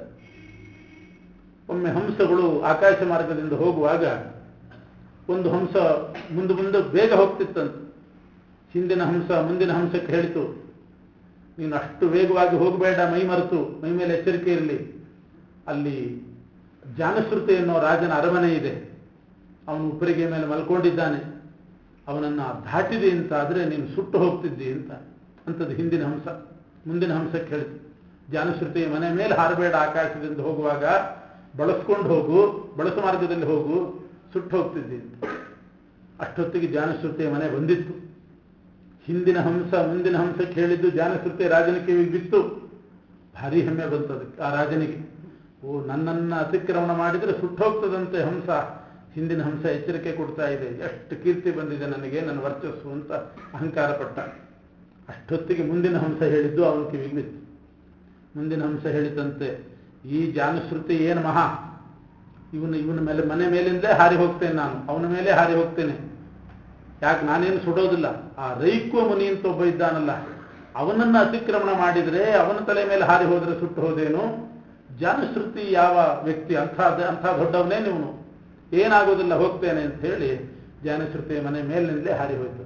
S1: ಒಮ್ಮೆ ಹಂಸಗಳು ಆಕಾಶ ಮಾರ್ಗದಿಂದ ಹೋಗುವಾಗ ಒಂದು ಹಂಸ ಮುಂದೆ ಮುಂದೆ ಬೇಗ ಹೋಗ್ತಿತ್ತಂತೆ ಹಿಂದಿನ ಹಂಸ ಮುಂದಿನ ಹಂಸಕ್ಕೆ ಹೇಳಿತು ನೀನು ಅಷ್ಟು ವೇಗವಾಗಿ ಹೋಗಬೇಡ ಮೈ ಮರೆತು ಮೈ ಮೇಲೆ ಎಚ್ಚರಿಕೆ ಇರಲಿ ಅಲ್ಲಿ ಜಾನಶ್ರುತಿ ಎನ್ನುವ ರಾಜನ ಅರಮನೆ ಇದೆ ಅವನು ಉಪ್ಪರಿಗೆ ಮೇಲೆ ಮಲ್ಕೊಂಡಿದ್ದಾನೆ ಅವನನ್ನು ದಾಟಿದೆ ಅಂತ ಆದರೆ ನೀನು ಸುಟ್ಟು ಹೋಗ್ತಿದ್ದಿ ಅಂತ ಅಂಥದ್ದು ಹಿಂದಿನ ಹಂಸ ಮುಂದಿನ ಹಂಸಕ್ಕೆ ಹೇಳಿತು ಜಾನಶ್ರುತಿ ಮನೆ ಮೇಲೆ ಹಾರಬೇಡ ಆಕಾಶದಿಂದ ಹೋಗುವಾಗ ಬಳಸ್ಕೊಂಡು ಹೋಗು ಬಳಸ ಮಾರ್ಗದಲ್ಲಿ ಹೋಗು ಸುಟ್ಟು ಹೋಗ್ತಿದ್ದಿ ಅಂತ ಅಷ್ಟೊತ್ತಿಗೆ ಜಾನಶ್ರುತಿಯ ಮನೆ ಬಂದಿತ್ತು ಹಿಂದಿನ ಹಂಸ ಮುಂದಿನ ಹಂಸಕ್ಕೆ ಹೇಳಿದ್ದು ಜಾನಶ್ರುತಿ ರಾಜನ ಕಿವಿಗೆ ಬಿತ್ತು ಭಾರಿ ಹೆಮ್ಮೆ ಬಂತು ಅದಕ್ಕೆ ಆ ರಾಜನಿಗೆ ಓ ನನ್ನನ್ನ ಅತಿಕ್ರಮಣ ಮಾಡಿದರೆ ಸುಟ್ಟು ಹೋಗ್ತದಂತೆ ಹಂಸ ಹಿಂದಿನ ಹಂಸ ಎಚ್ಚರಿಕೆ ಕೊಡ್ತಾ ಇದೆ ಎಷ್ಟು ಕೀರ್ತಿ ಬಂದಿದೆ ನನಗೆ ನನ್ನ ವರ್ಚಸ್ಸು ಅಂತ ಅಹಂಕಾರ ಪಟ್ಟ ಅಷ್ಟೊತ್ತಿಗೆ ಮುಂದಿನ ಹಂಸ ಹೇಳಿದ್ದು ಅವನ ಕಿವಿಗೆ ಬಿತ್ತು ಮುಂದಿನ ಹಂಸ ಹೇಳಿತಂತೆ ಈ ಜಾನಶ್ರುತಿ ಏನು ಮಹಾ ಇವನು ಇವನ ಮೇಲೆ ಮನೆ ಮೇಲಿಂದಲೇ ಹಾರಿ ಹೋಗ್ತೇನೆ ನಾನು ಅವನ ಮೇಲೆ ಹಾರಿ ಹೋಗ್ತೇನೆ ಯಾಕೆ ನಾನೇನು ಸುಡೋದಿಲ್ಲ ಆ ರೈಕ್ವ ಮುನಿ ಅಂತ ಒಬ್ಬ ಇದ್ದಾನಲ್ಲ ಅವನನ್ನ ಅತಿಕ್ರಮಣ ಮಾಡಿದರೆ ಅವನ ತಲೆ ಮೇಲೆ ಹಾರಿ ಹೋದರೆ ಸುಟ್ಟು ಹೋದೇನು ಜಾನಶ್ರುತಿ ಯಾವ ವ್ಯಕ್ತಿ ಅಂಥ ಅಂಥ ದೊಡ್ಡವನೇ ನೀವು ಏನಾಗೋದಿಲ್ಲ ಹೋಗ್ತೇನೆ ಅಂತ ಹೇಳಿ ಜಾನಶ್ರುತಿಯ ಮನೆ ಮೇಲಿನಿಂದಲೇ ಹಾರಿ ಹೋಯ್ತು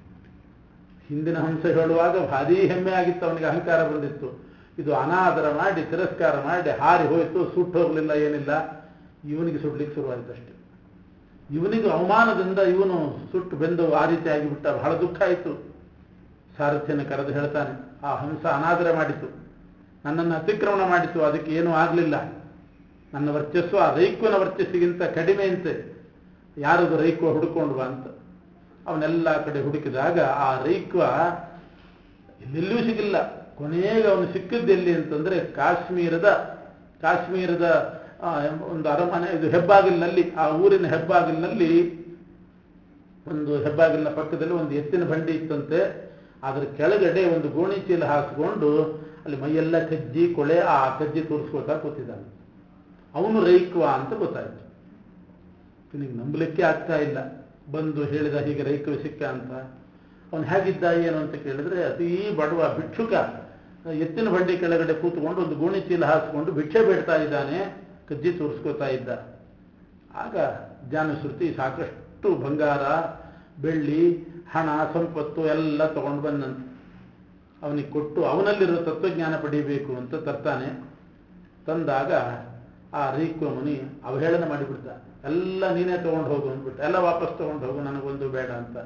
S1: ಹಿಂದಿನ ಹಂಸ ಹೇಳುವಾಗ ಭಾರೀ ಹೆಮ್ಮೆ ಆಗಿತ್ತು ಅವನಿಗೆ ಅಹಂಕಾರ ಬಂದಿತ್ತು ಇದು ಅನಾದರ ಮಾಡಿ ತಿರಸ್ಕಾರ ಮಾಡಿ ಹಾರಿ ಹೋಯ್ತು ಸುಟ್ಟು ಹೋಗಲಿಲ್ಲ ಏನಿಲ್ಲ ಇವನಿಗೆ ಸುಡ್ಲಿಕ್ಕೆ ಶುರುವಾಯಿತು ಅಷ್ಟೇ ಇವನಿಗೆ ಅವಮಾನದಿಂದ ಇವನು ಸುಟ್ಟು ಬೆಂದು ಆ ರೀತಿ ಆಗಿಬಿಟ್ಟ ಬಹಳ ದುಃಖ ಆಯಿತು ಸಾರಥ್ಯನ ಕರೆದು ಹೇಳ್ತಾನೆ ಆ ಹಂಸ ಅನಾದರ ಮಾಡಿತು ನನ್ನನ್ನು ಅತಿಕ್ರಮಣ ಮಾಡಿತು ಅದಕ್ಕೆ ಏನೂ ಆಗಲಿಲ್ಲ ನನ್ನ ವರ್ಚಸ್ಸು ಆ ರೈಕ್ವನ ವರ್ಚಸ್ಸಿಗಿಂತ ಕಡಿಮೆ ಅಂತೆ ಯಾರದು ರೈಕ್ವ ಹುಡುಕೊಂಡು ಬಾ ಅಂತ ಅವನೆಲ್ಲ ಕಡೆ ಹುಡುಕಿದಾಗ ಆ ರೈಕ್ವ ಎಲ್ಲೆಲ್ಲೂ ಸಿಗಿಲ್ಲ ಕೊನೆಗೆ ಅವನು ಸಿಕ್ಕಿದ್ದೆಲ್ಲಿ ಅಂತಂದ್ರೆ ಕಾಶ್ಮೀರದ ಕಾಶ್ಮೀರದ ಆ, ಒಂದು ಅರಮನೆ ಇದು ಹೆಬ್ಬಾಗಿಲಿನಲ್ಲಿ ಆ ಊರಿನ ಹೆಬ್ಬಾಗಿಲಿನಲ್ಲಿ ಒಂದು ಹೆಬ್ಬಾಗಿಲಿನ ಪಕ್ಕದಲ್ಲಿ ಒಂದು ಎತ್ತಿನ ಬಂಡಿ ಇತ್ತಂತೆ ಅದರ ಕೆಳಗಡೆ ಒಂದು ಗೋಣಿ ಚೀಲ ಹಾಸ್ಕೊಂಡು ಅಲ್ಲಿ ಮೈಯೆಲ್ಲ ಕಜ್ಜಿ ಕೊಳೆ ಆ ಕಜ್ಜಿ ತೋರಿಸ್ಕೋತಾ ಕೂತಿದ್ದಾನೆ ಅವನು ರೈಕ್ವ ಅಂತ ಗೊತ್ತಾಯ್ತು ನಿನಗೆ ನಂಬಲಿಕ್ಕೆ ಆಗ್ತಾ ಇಲ್ಲ ಬಂದು ಹೇಳಿದ ಹೀಗೆ ರೈಕ್ವ ಸಿಕ್ಕ ಅಂತ ಅವನು ಹೇಗಿದ್ದ ಏನು ಅಂತ ಕೇಳಿದ್ರೆ ಅತೀ ಬಡವ ಭಿಕ್ಷುಕ ಎತ್ತಿನ ಬಂಡಿ ಕೆಳಗಡೆ ಕೂತ್ಕೊಂಡು ಒಂದು ಗೋಣಿ ಚೀಲ ಹಾಸ್ಕೊಂಡು ಭಿಕ್ಷೆ ಬೇಡ್ತಾ ಇದ್ದಾನೆ ಕಜ್ಜಿ ತೋರಿಸ್ಕೋತಾ ಇದ್ದ ಆಗ ಜಾನಶ್ರುತಿ ಸಾಕಷ್ಟು ಬಂಗಾರ ಬೆಳ್ಳಿ ಹಣ ಸಂಪತ್ತು ಎಲ್ಲ ತಗೊಂಡು ಬಂದಂತೆ ಅವನಿಗೆ ಕೊಟ್ಟು ಅವನಲ್ಲಿರೋ ತತ್ವಜ್ಞಾನ ಪಡಿಬೇಕು ಅಂತ ತರ್ತಾನೆ ತಂದಾಗ ಆ ರೀಕ್ವ ಮುನಿ ಅವಹೇಳನ ಮಾಡಿಬಿಡ್ತ ಎಲ್ಲ ನೀನೇ ತಗೊಂಡು ಹೋಗು ಅಂದ್ಬಿಟ್ಟು ಎಲ್ಲ ವಾಪಸ್ ತಗೊಂಡು ಹೋಗು ನನಗೊಂದು ಬೇಡ ಅಂತ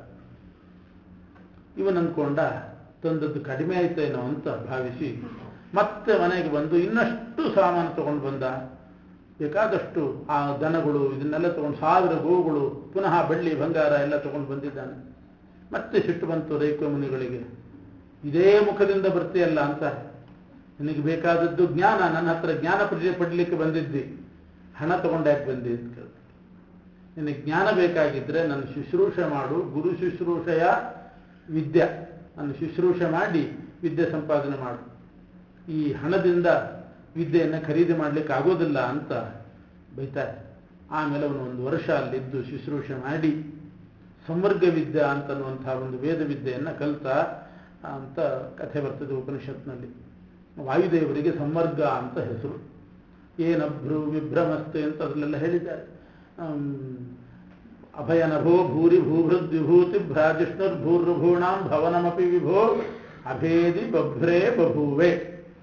S1: ಇವನ್ ಅಂದ್ಕೊಂಡ ತಂದದ್ದು ಕಡಿಮೆ ಆಯ್ತೇನೋ ಅಂತ ಭಾವಿಸಿ ಮತ್ತೆ ಮನೆಗೆ ಬಂದು ಇನ್ನಷ್ಟು ಸಾಮಾನು ತಗೊಂಡು ಬಂದ ಬೇಕಾದಷ್ಟು ಆ ದನಗಳು ಇದನ್ನೆಲ್ಲ ತಗೊಂಡು ಸಾವಿರ ಗೋವುಗಳು ಪುನಃ ಬೆಳ್ಳಿ ಬಂಗಾರ ಎಲ್ಲ ತಗೊಂಡು ಬಂದಿದ್ದಾನೆ ಮತ್ತೆ ಸಿಟ್ಟು ಬಂತು ರೈಕ ಮುನಿಗಳಿಗೆ ಇದೇ ಮುಖದಿಂದ ಬರ್ತೀಯಲ್ಲ ಅಂತ ನಿನಗೆ ಬೇಕಾದದ್ದು ಜ್ಞಾನ ನನ್ನ ಹತ್ರ ಜ್ಞಾನ ಪಡಿ ಪಡಲಿಕ್ಕೆ ಬಂದಿದ್ದಿ ಹಣ ತಗೊಂಡ್ಯಾಕೆ ಬಂದಿ ಅಂತ ಕೇಳ್ತಾರೆ ನಿನಗೆ ಜ್ಞಾನ ಬೇಕಾಗಿದ್ರೆ ನನ್ನ ಶುಶ್ರೂಷೆ ಮಾಡು ಗುರು ಶುಶ್ರೂಷೆಯ ವಿದ್ಯೆ ನನ್ನ ಶುಶ್ರೂಷೆ ಮಾಡಿ ವಿದ್ಯೆ ಸಂಪಾದನೆ ಮಾಡು ಈ ಹಣದಿಂದ ವಿದ್ಯೆಯನ್ನು ಖರೀದಿ ಮಾಡ್ಲಿಕ್ಕೆ ಆಗೋದಿಲ್ಲ ಅಂತ ಬೈತಾರೆ ಆಮೇಲೆ ಅವನು ಒಂದು ವರ್ಷ ಅಲ್ಲಿದ್ದು ಶುಶ್ರೂಷೆ ಮಾಡಿ ಸಂವರ್ಗ ವಿದ್ಯೆ ಅಂತನ್ನುವಂತಹ ಒಂದು ವೇದ ವಿದ್ಯೆಯನ್ನು ಕಲಿತ ಅಂತ ಕಥೆ ಬರ್ತದೆ ಉಪನಿಷತ್ನಲ್ಲಿ ವಾಯುದೇವರಿಗೆ ಸಂವರ್ಗ ಅಂತ ಹೆಸರು ಏನಭ್ರು ವಿಭ್ರಮಸ್ತೆ ಅಂತ ಅದರಲ್ಲೆಲ್ಲ ಹೇಳಿದ್ದಾರೆ ಆಮ್, ಅಭಯನಭೋ ಭೂರಿ ಭೂಭೃದ್ ವಿಭೂತಿ ಭ್ರಾಜಿಷ್ಣುರ್ಭೂರ್ಭೂಣಾಂ ಭವನಮಪಿ ವಿಭೋ ಅಭೇದಿ ಬಭ್ರೇ ಬಭೂವೆ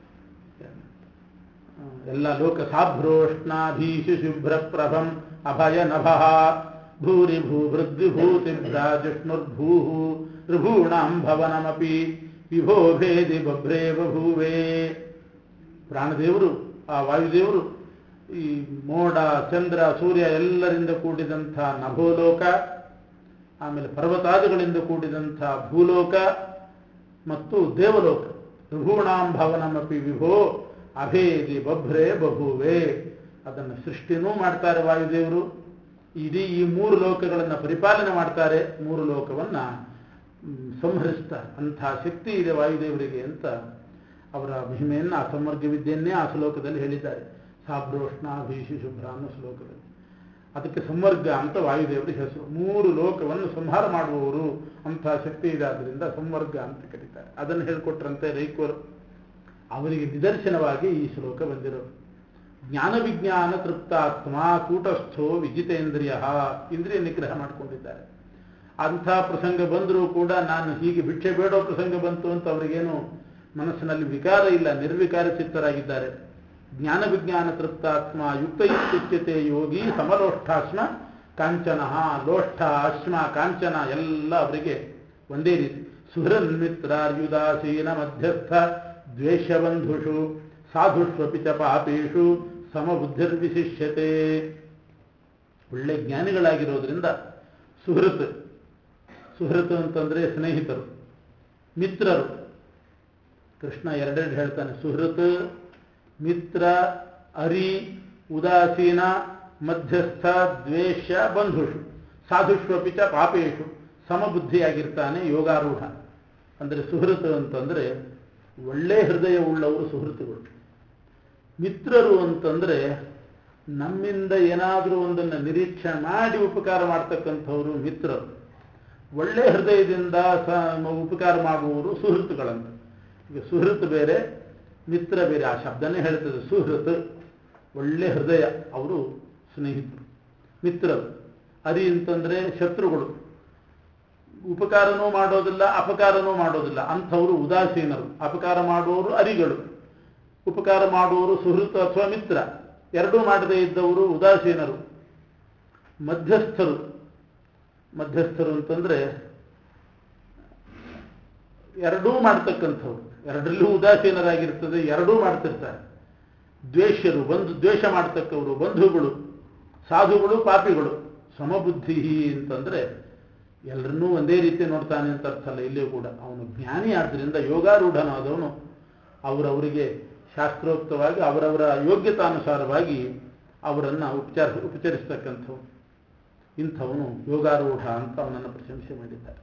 S1: ಎಲ್ಲ ಲೋಕ ಸಾಭ್ರೋಷ್ಣಾಭೀಷು ಶುಭ್ರ ಪ್ರಭಂ ಅಭಯ ನಭಃ ಭೂರಿ ಭೂಭೃದ್ವಿಭೂತಿ ಭ್ರಾಜಿಷ್ಣುರ್ಭೂ ಋಭೂಣಾಂ ಭವನಮಪಿ ವಿಭೋ ಭೇದಿ ಬಭ್ರೇ ಬಭೂವೆ ಪ್ರಾಣದೇವರು ಆ ವಾಯುದೇವರು ಈ ಮೋಡ ಚಂದ್ರ ಸೂರ್ಯ ಎಲ್ಲರಿಂದ ಕೂಡಿದಂಥ ನಭೋಲೋಕ ಆಮೇಲೆ ಪರ್ವತಾದಿಗಳಿಂದ ಕೂಡಿದಂಥ ಭೂಲೋಕ ಮತ್ತು ದೇವಲೋಕ ಋಭೂಣಾಂ ಭವನಮಪಿ ವಿಭೋ ಅಭೇದಿ ಬಭ್ರೆ ಬಭುವೆ ಅದನ್ನು ಸೃಷ್ಟಿನೂ ಮಾಡ್ತಾರೆ ವಾಯುದೇವರು ಇಡೀ ಈ ಮೂರು ಲೋಕಗಳನ್ನು ಪರಿಪಾಲನೆ ಮಾಡ್ತಾರೆ ಮೂರು ಲೋಕವನ್ನು ಸಂಹರಿಸ್ತಾರೆ ಅಂಥ ಶಕ್ತಿ ಇದೆ ವಾಯುದೇವರಿಗೆ ಅಂತ ಅವರ ಮಹಿಮೆಯನ್ನು ಆ ಸಂವರ್ಗ ವಿದ್ಯೆಯನ್ನೇ ಆ ಶ್ಲೋಕದಲ್ಲಿ ಹೇಳಿದ್ದಾರೆ ಸಾಬ್ರೋಷ್ಣ ಭೀಷಿ ಶುಭ್ರ ಅನ್ನೋ ಶ್ಲೋಕದಲ್ಲಿ ಅದಕ್ಕೆ ಸಂವರ್ಗ ಅಂತ ವಾಯುದೇವರಿಗೆ ಹೆಸರು ಮೂರು ಲೋಕವನ್ನು ಸಂಹಾರ ಮಾಡುವವರು ಅಂಥ ಶಕ್ತಿ ಇದೆ ಆದ್ದರಿಂದ ಸಂವರ್ಗ ಅಂತ ಕರೀತಾರೆ ಅದನ್ನು ಹೇಳಿಕೊಟ್ರಂತೆ ರೈಕೋರು ಅವರಿಗೆ ನಿದರ್ಶನವಾಗಿ ಈ ಶ್ಲೋಕ ಬಂದಿರೋದು ಜ್ಞಾನ ವಿಜ್ಞಾನ ತೃಪ್ತಾತ್ಮ ಕೂಟಸ್ಥೋ ವಿಜಿತೇಂದ್ರಿಯ ಇಂದ್ರಿಯ ನಿಗ್ರಹ ಮಾಡಿಕೊಂಡಿದ್ದಾರೆ ಅಂಥ ಪ್ರಸಂಗ ಬಂದರೂ ಕೂಡ ನಾನು ಹೀಗೆ ಭಿಕ್ಷೆ ಬೇಡೋ ಪ್ರಸಂಗ ಬಂತು ಅಂತ ಅವರಿಗೇನು ಮನಸ್ಸಿನಲ್ಲಿ ವಿಕಾರ ಇಲ್ಲ ನಿರ್ವಿಕಾರ ಚಿತ್ತರಾಗಿದ್ದಾರೆ ಜ್ಞಾನ ವಿಜ್ಞಾನ ತೃಪ್ತಾತ್ಮ ಯುಕ್ತ ಯುಕ್ತಿಚ್ಯತೆ ಯೋಗಿ ಸಮಲೋಷ್ಠಾಶ್ಮ ಕಾಂಚನ ಲೋಷ್ಠ ಅಶ್ಮ ಕಾಂಚನ ಎಲ್ಲ ಅವರಿಗೆ ಒಂದೇ ರೀತಿ ಸುಹೃನ್ಮಿತ್ರಾರ್ಯುದಾಸೀನ ಮಧ್ಯಸ್ಥ ದ್ವೇಷಬಂಧುಷು ಸಾಧುಷ್ವಪಿ ಚ ಪಾಪೇಶು ಸಮಬುದ್ಧಿರ್ವಿಶಿಷ್ಯತೆ ಒಳ್ಳೆ ಜ್ಞಾನಿಗಳಾಗಿರೋದ್ರಿಂದ ಸುಹೃತ್ ಸುಹೃತ್ ಅಂತಂದ್ರೆ ಸ್ನೇಹಿತರು ಮಿತ್ರರು ಕೃಷ್ಣ ಎರಡೆರಡು ಹೇಳ್ತಾನೆ ಸುಹೃತ್ ಮಿತ್ರ ಅರಿ ಉದಾಸೀನ ಮಧ್ಯಸ್ಥ ದ್ವೇಷ ಬಂಧುಷು ಸಾಧುಷ್ವಪಿ ಚ ಪಾಪೇಶು ಸಮಬುದ್ಧಿಯಾಗಿರ್ತಾನೆ ಯೋಗಾರೂಢ ಅಂದರೆ ಸುಹೃತ್ ಅಂತಂದ್ರೆ ಒಳ್ಳೆ ಹೃದಯ ಉಳ್ಳವರು ಸುಹೃತುಗಳು ಮಿತ್ರರು ಅಂತಂದ್ರೆ ನಮ್ಮಿಂದ ಏನಾದರೂ ಒಂದನ್ನು ನಿರೀಕ್ಷೆ ಮಾಡಿ ಉಪಕಾರ ಮಾಡ್ತಕ್ಕಂಥವರು ಮಿತ್ರರು ಒಳ್ಳೆ ಹೃದಯದಿಂದ ಸ ಉಪಕಾರ ಮಾಡುವವರು ಸುಹೃತ್ತುಗಳಂತ ಈಗ ಸುಹೃತ್ ಬೇರೆ ಮಿತ್ರ ಬೇರೆ ಆ ಶಬ್ದನೇ ಹೇಳ್ತದೆ ಸುಹೃತ್ ಒಳ್ಳೆ ಹೃದಯ ಅವರು ಸ್ನೇಹಿತರು ಮಿತ್ರರು ಅರಿ ಅಂತಂದ್ರೆ ಶತ್ರುಗಳು ಉಪಕಾರನೂ ಮಾಡೋದಿಲ್ಲ ಅಪಕಾರನೂ ಮಾಡೋದಿಲ್ಲ ಅಂಥವರು ಉದಾಸೀನರು ಅಪಕಾರ ಮಾಡುವವರು ಅರಿಗಳು ಉಪಕಾರ ಮಾಡುವವರು ಸುಹೃತ್ ಅಥವಾ ಮಿತ್ರ ಎರಡೂ ಮಾಡದೇ ಇದ್ದವರು ಉದಾಸೀನರು ಮಧ್ಯಸ್ಥರು ಮಧ್ಯಸ್ಥರು ಅಂತಂದ್ರೆ ಎರಡೂ ಮಾಡ್ತಕ್ಕಂಥವ್ರು ಎರಡರಲ್ಲೂ ಉದಾಸೀನರಾಗಿರ್ತದೆ ಎರಡೂ ಮಾಡ್ತಿರ್ತಾರೆ ದ್ವೇಷರು ಬಂಧು ದ್ವೇಷ ಮಾಡ್ತಕ್ಕವರು ಬಂಧುಗಳು ಸಾಧುಗಳು ಪಾಪಿಗಳು ಸಮಬುದ್ಧಿ ಅಂತಂದ್ರೆ ಎಲ್ಲರನ್ನೂ ಒಂದೇ ರೀತಿ ನೋಡ್ತಾನೆ ಅಂತ ಅರ್ಥ ಅಲ್ಲ ಇಲ್ಲಿಯೂ ಕೂಡ ಅವನು ಜ್ಞಾನಿ ಆದ್ದರಿಂದ ಯೋಗಾರೂಢನಾದವನು ಅವರವರಿಗೆ ಶಾಸ್ತ್ರೋಕ್ತವಾಗಿ ಅವರವರ ಯೋಗ್ಯತಾನುಸಾರವಾಗಿ ಅವರನ್ನು ಉಪಚಾರ ಉಪಚರಿಸ್ತಕ್ಕಂಥವನು ಇಂಥವನು ಯೋಗಾರೂಢ ಅಂತ ಅವನನ್ನು ಪ್ರಶಂಸೆ ಮಾಡಿದ್ದಾರೆ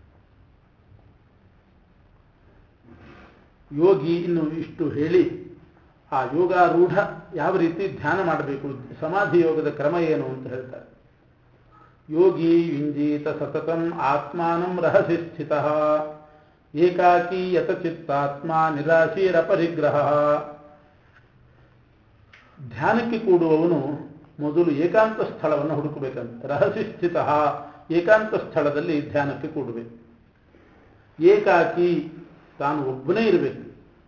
S1: ಯೋಗಿ ಇನ್ನು ಇಷ್ಟು ಹೇಳಿ ಆ ಯೋಗಾರೂಢ ಯಾವ ರೀತಿ ಧ್ಯಾನ ಮಾಡಬೇಕು ಸಮಾಧಿ ಯೋಗದ ಕ್ರಮ ಏನು ಅಂತ ಹೇಳ್ತಾರೆ ಯೋಗಿ ಯುಂಜೀತ ಸತತಂ ಆತ್ಮಾನಂ ರಹಸಿ ಸ್ಥಿತ ಏಕಾಕಿ ಯತಚಿತ್ತಾತ್ಮ ನಿರಾಶೀರಪರಿಗ್ರಹ ಧ್ಯಾನಕ್ಕೆ ಕೂಡುವವನು ಮೊದಲು ಏಕಾಂತ ಸ್ಥಳವನ್ನು ಹುಡುಕಬೇಕಂತ ರಹಸಿ ಸ್ಥಿತ ಏಕಾಂತ ಸ್ಥಳದಲ್ಲಿ ಧ್ಯಾನಕ್ಕೆ ಕೂಡಬೇಕು ಏಕಾಕಿ ತಾನು ಒಬ್ಬನೇ ಇರಬೇಕು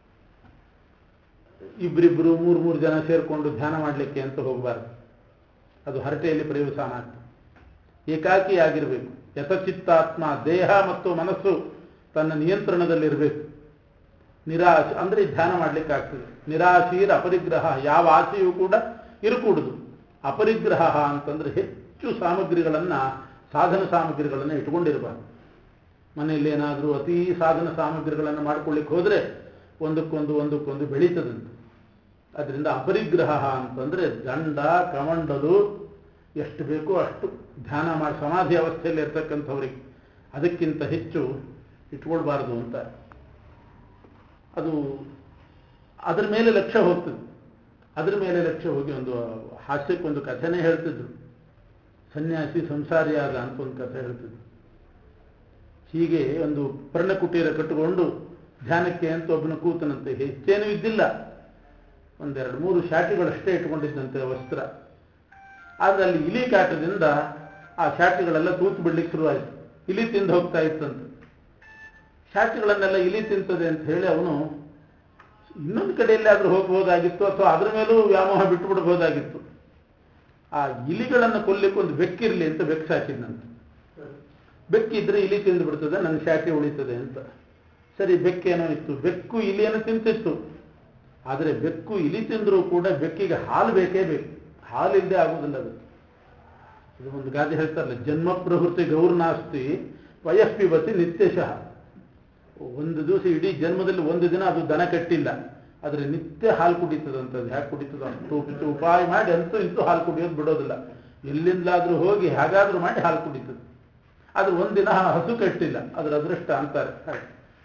S1: ಇಬ್ಬರಿಬ್ಬರು ಮೂರು ಮೂರು ಜನ ಸೇರಿಕೊಂಡು ಧ್ಯಾನ ಮಾಡಲಿಕ್ಕೆ ಅಂತ ಹೋಗಬಾರ್ದು ಅದು ಹರಟೆಯಲ್ಲಿ ಪ್ರಯೋಜನ ಆಗ್ತದೆ ಏಕಾಕಿ ಆಗಿರಬೇಕು ಯಥಚಿತ್ತಾತ್ಮ ದೇಹ ಮತ್ತು ಮನಸ್ಸು ತನ್ನ ನಿಯಂತ್ರಣದಲ್ಲಿರಬೇಕು ನಿರಾಶೆ ಅಂದರೆ ಧ್ಯಾನ ಮಾಡಲಿಕ್ಕೆ ಆಗ್ತದೆ ನಿರಾಶೀರ ಅಪರಿಗ್ರಹ ಯಾವ ಆಸೆಯೂ ಕೂಡ ಇರಕೂಡುದು ಅಪರಿಗ್ರಹ ಅಂತಂದ್ರೆ ಹೆಚ್ಚು ಸಾಮಗ್ರಿಗಳನ್ನು ಸಾಧನ ಸಾಮಗ್ರಿಗಳನ್ನು ಇಟ್ಕೊಂಡಿರಬಾರ್ದು ಮನೆಯಲ್ಲಿ ಏನಾದರೂ ಅತೀ ಸಾಧನ ಸಾಮಗ್ರಿಗಳನ್ನು ಮಾಡ್ಕೊಳ್ಳಿಕ್ಕೆ ಹೋದರೆ ಒಂದಕ್ಕೊಂದು ಒಂದಕ್ಕೊಂದು ಬೆಳೀತದಂತೆ ಅದರಿಂದ ಅಪರಿಗ್ರಹ ಅಂತಂದ್ರೆ ದಂಡ ಕಮಂಡಲು ಎಷ್ಟು ಬೇಕೋ ಅಷ್ಟು ಧ್ಯಾನ ಮಾಡಿ ಸಮಾಧಿ ಅವಸ್ಥೆಯಲ್ಲಿ ಇರ್ತಕ್ಕಂಥವ್ರಿಗೆ ಅದಕ್ಕಿಂತ ಹೆಚ್ಚು ಇಟ್ಕೊಳ್ಬಾರ್ದು ಅಂತ ಅದು ಅದರ ಮೇಲೆ ಲಕ್ಷ್ಯ ಹೋಗ್ತದೆ ಅದರ ಮೇಲೆ ಲಕ್ಷ್ಯ ಹೋಗಿ ಒಂದು ಹಾಸ್ಯಕ್ಕೊಂದು ಕಥೆನೇ ಹೇಳ್ತಿದ್ರು ಸನ್ಯಾಸಿ ಸಂಸಾರಿಯಾದ ಅಂತ ಒಂದು ಕಥೆ ಹೇಳ್ತಿದ್ರು ಹೀಗೆ ಒಂದು ಪರ್ಣಕುಟೀರ ಕಟ್ಟಿಕೊಂಡು ಧ್ಯಾನಕ್ಕೆ ಅಂತ ಒಬ್ಬನ ಕೂತನಂತೆ ಹೆಚ್ಚೇನೂ ಇದ್ದಿಲ್ಲ ಒಂದೆರಡು ಮೂರು ಶಾಟಿಗಳಷ್ಟೇ ಇಟ್ಕೊಂಡಿದ್ದಂತೆ ವಸ್ತ್ರ ಆದರೆ ಅಲ್ಲಿ ಇಲಿ ಕಾಟದಿಂದ ಆ ಶಾಟಿಗಳೆಲ್ಲ ತೂತು ಬಿಡ್ಲಿಕ್ಕೆ ಶುರುವಾಯಿತು ಇಲಿ ತಿಂದು ಹೋಗ್ತಾ ಇತ್ತಂತೆ ಶಾಟಿಗಳನ್ನೆಲ್ಲ ಇಲಿ ತಿಂತದೆ ಅಂತ ಹೇಳಿ ಅವನು ಇನ್ನೊಂದು ಕಡೆಯಲ್ಲಿ ಆದ್ರೂ ಹೋಗ್ಬೋದಾಗಿತ್ತು ಅಥವಾ ಅದ್ರ ಮೇಲೂ ವ್ಯಾಮೋಹ ಬಿಟ್ಟು ಬಿಡ್ಬೋದಾಗಿತ್ತು ಆ ಇಲಿಗಳನ್ನು ಕೊಲ್ಲಿಕ್ಕೆ ಒಂದು ಬೆಕ್ಕಿರ್ಲಿ ಅಂತ ಬೆಕ್ಕು ಸಾಕಿದ್ನಂತೆ ಬೆಕ್ಕಿದ್ರೆ ಇಲಿ ತಿಂದು ಬಿಡ್ತದೆ ನನ್ನ ಶಾಟಿ ಉಳಿತದೆ ಅಂತ ಸರಿ ಬೆಕ್ಕೇನೋ ಇತ್ತು ಬೆಕ್ಕು ಇಲಿಯನ್ನು ತಿಂತಿತ್ತು ಆದರೆ ಬೆಕ್ಕು ಇಲಿ ತಿಂದರೂ ಕೂಡ ಬೆಕ್ಕಿಗೆ ಹಾಲು ಬೇಕೇ ಬೇಕು ಹಾಲಿಲ್ಲದೆ ಆಗುವುದಿಲ್ಲ ಅದು ಇದು ಒಂದು ಗಾದೆ ಹೇಳ್ತಾರಲ್ಲ ಜನ್ಮ ಪ್ರವೃತ್ತಿ ಗೌರ್ನಾಸ್ತಿ ವಯಸ್ಪಿವತಿ ನಿತ್ಯಶಃ ಒಂದು ದಿವಸ ಇಡೀ ಜನ್ಮದಲ್ಲಿ ಒಂದು ದಿನ ಅದು ದನ ಕಟ್ಟಿಲ್ಲ ಆದರೆ ನಿತ್ಯ ಹಾಲು ಕುಡಿತದಂತದ್ದು ಹ್ಯಾಕೆ ಕುಡಿತದ ಅಷ್ಟು ಪಿಚ್ಚು ಉಪಾಯ ಮಾಡಿ ಅಂತೂ ಇಂತೂ ಹಾಲು ಕುಡಿಯೋದು ಬಿಡೋದಿಲ್ಲ ಎಲ್ಲಿಂದಲಾದ್ರೂ ಹೋಗಿ ಹೇಗಾದ್ರೂ ಮಾಡಿ ಹಾಲು ಕುಡಿತದೆ ಆದ್ರೆ ಒಂದಿನ ಹಸು ಕಟ್ಟಿಲ್ಲ ಅದರ ಅದೃಷ್ಟ ಅಂತಾರೆ ಹಾಗೆ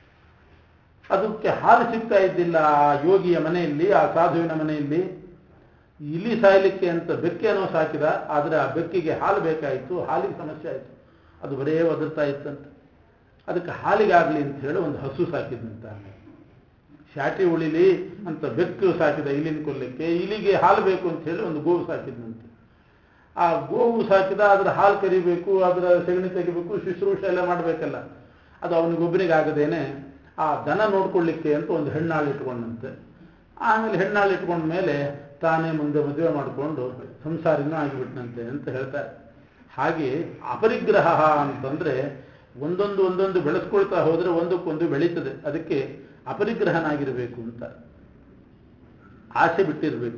S1: ಅದಕ್ಕೆ ಹಾಲು ಸಿಗ್ತಾ ಇದ್ದಿಲ್ಲ ಆ ಯೋಗಿಯ ಮನೆಯಲ್ಲಿ ಆ ಸಾಧುವಿನ ಮನೆಯಲ್ಲಿ ಇಲಿ ಸಾಯಲಿಕ್ಕೆ ಅಂತ ಬೆಕ್ಕೇನೋ ಸಾಕಿದ ಆದರೆ ಆ ಬೆಕ್ಕಿಗೆ ಹಾಲು ಬೇಕಾಯಿತು ಹಾಲಿಗೆ ಸಮಸ್ಯೆ ಆಯಿತು ಅದು ಬರೇ ಒದರ್ತಾ ಇತ್ತಂತೆ ಅದಕ್ಕೆ ಹಾಲಿಗಾಗಲಿ ಅಂತ ಹೇಳಿ ಒಂದು ಹಸು ಸಾಕಿದ್ನಂತ ಶಾಟಿ ಉಳಿಲಿ ಅಂತ ಬೆಕ್ಕು ಸಾಕಿದ ಇಲಿನ ಕೊಲ್ಲಕ್ಕೆ ಇಲಿಗೆ ಹಾಲು ಬೇಕು ಅಂತ ಹೇಳಿ ಒಂದು ಗೋವು ಸಾಕಿದ್ನಂತೆ ಆ ಗೋವು ಸಾಕಿದ ಅದರ ಹಾಲು ಕರಿಬೇಕು ಅದರ ಸಗಣಿ ತೆಗಿಬೇಕು ಶುಶ್ರೂಷೆ ಎಲ್ಲ ಮಾಡಬೇಕಲ್ಲ ಅದು ಅವನಿಗೊಬ್ಬನಿಗೆ ಆಗದೇನೆ ಆ ದನ ನೋಡ್ಕೊಳ್ಳಿಕ್ಕೆ ಅಂತ ಒಂದು ಹೆಣ್ಣಾಳು ಇಟ್ಕೊಂಡಂತೆ ಆಮೇಲೆ ಹೆಣ್ಣಾಳು ಇಟ್ಕೊಂಡ ಮೇಲೆ ತಾನೇ ಮುಂದೆ ಮದುವೆ ಮಾಡಿಕೊಂಡು ಸಂಸಾರಿನೂ ಆಗಿಬಿಟ್ನಂತೆ ಅಂತ ಹೇಳ್ತಾರೆ ಹಾಗೆ ಅಪರಿಗ್ರಹ ಅಂತಂದ್ರೆ ಒಂದೊಂದು ಒಂದೊಂದು ಬೆಳೆಸ್ಕೊಳ್ತಾ ಹೋದ್ರೆ ಒಂದಕ್ಕೊಂದು ಬೆಳೀತದೆ ಅದಕ್ಕೆ ಅಪರಿಗ್ರಹನಾಗಿರಬೇಕು ಅಂತ ಆಸೆ ಬಿಟ್ಟಿರಬೇಕು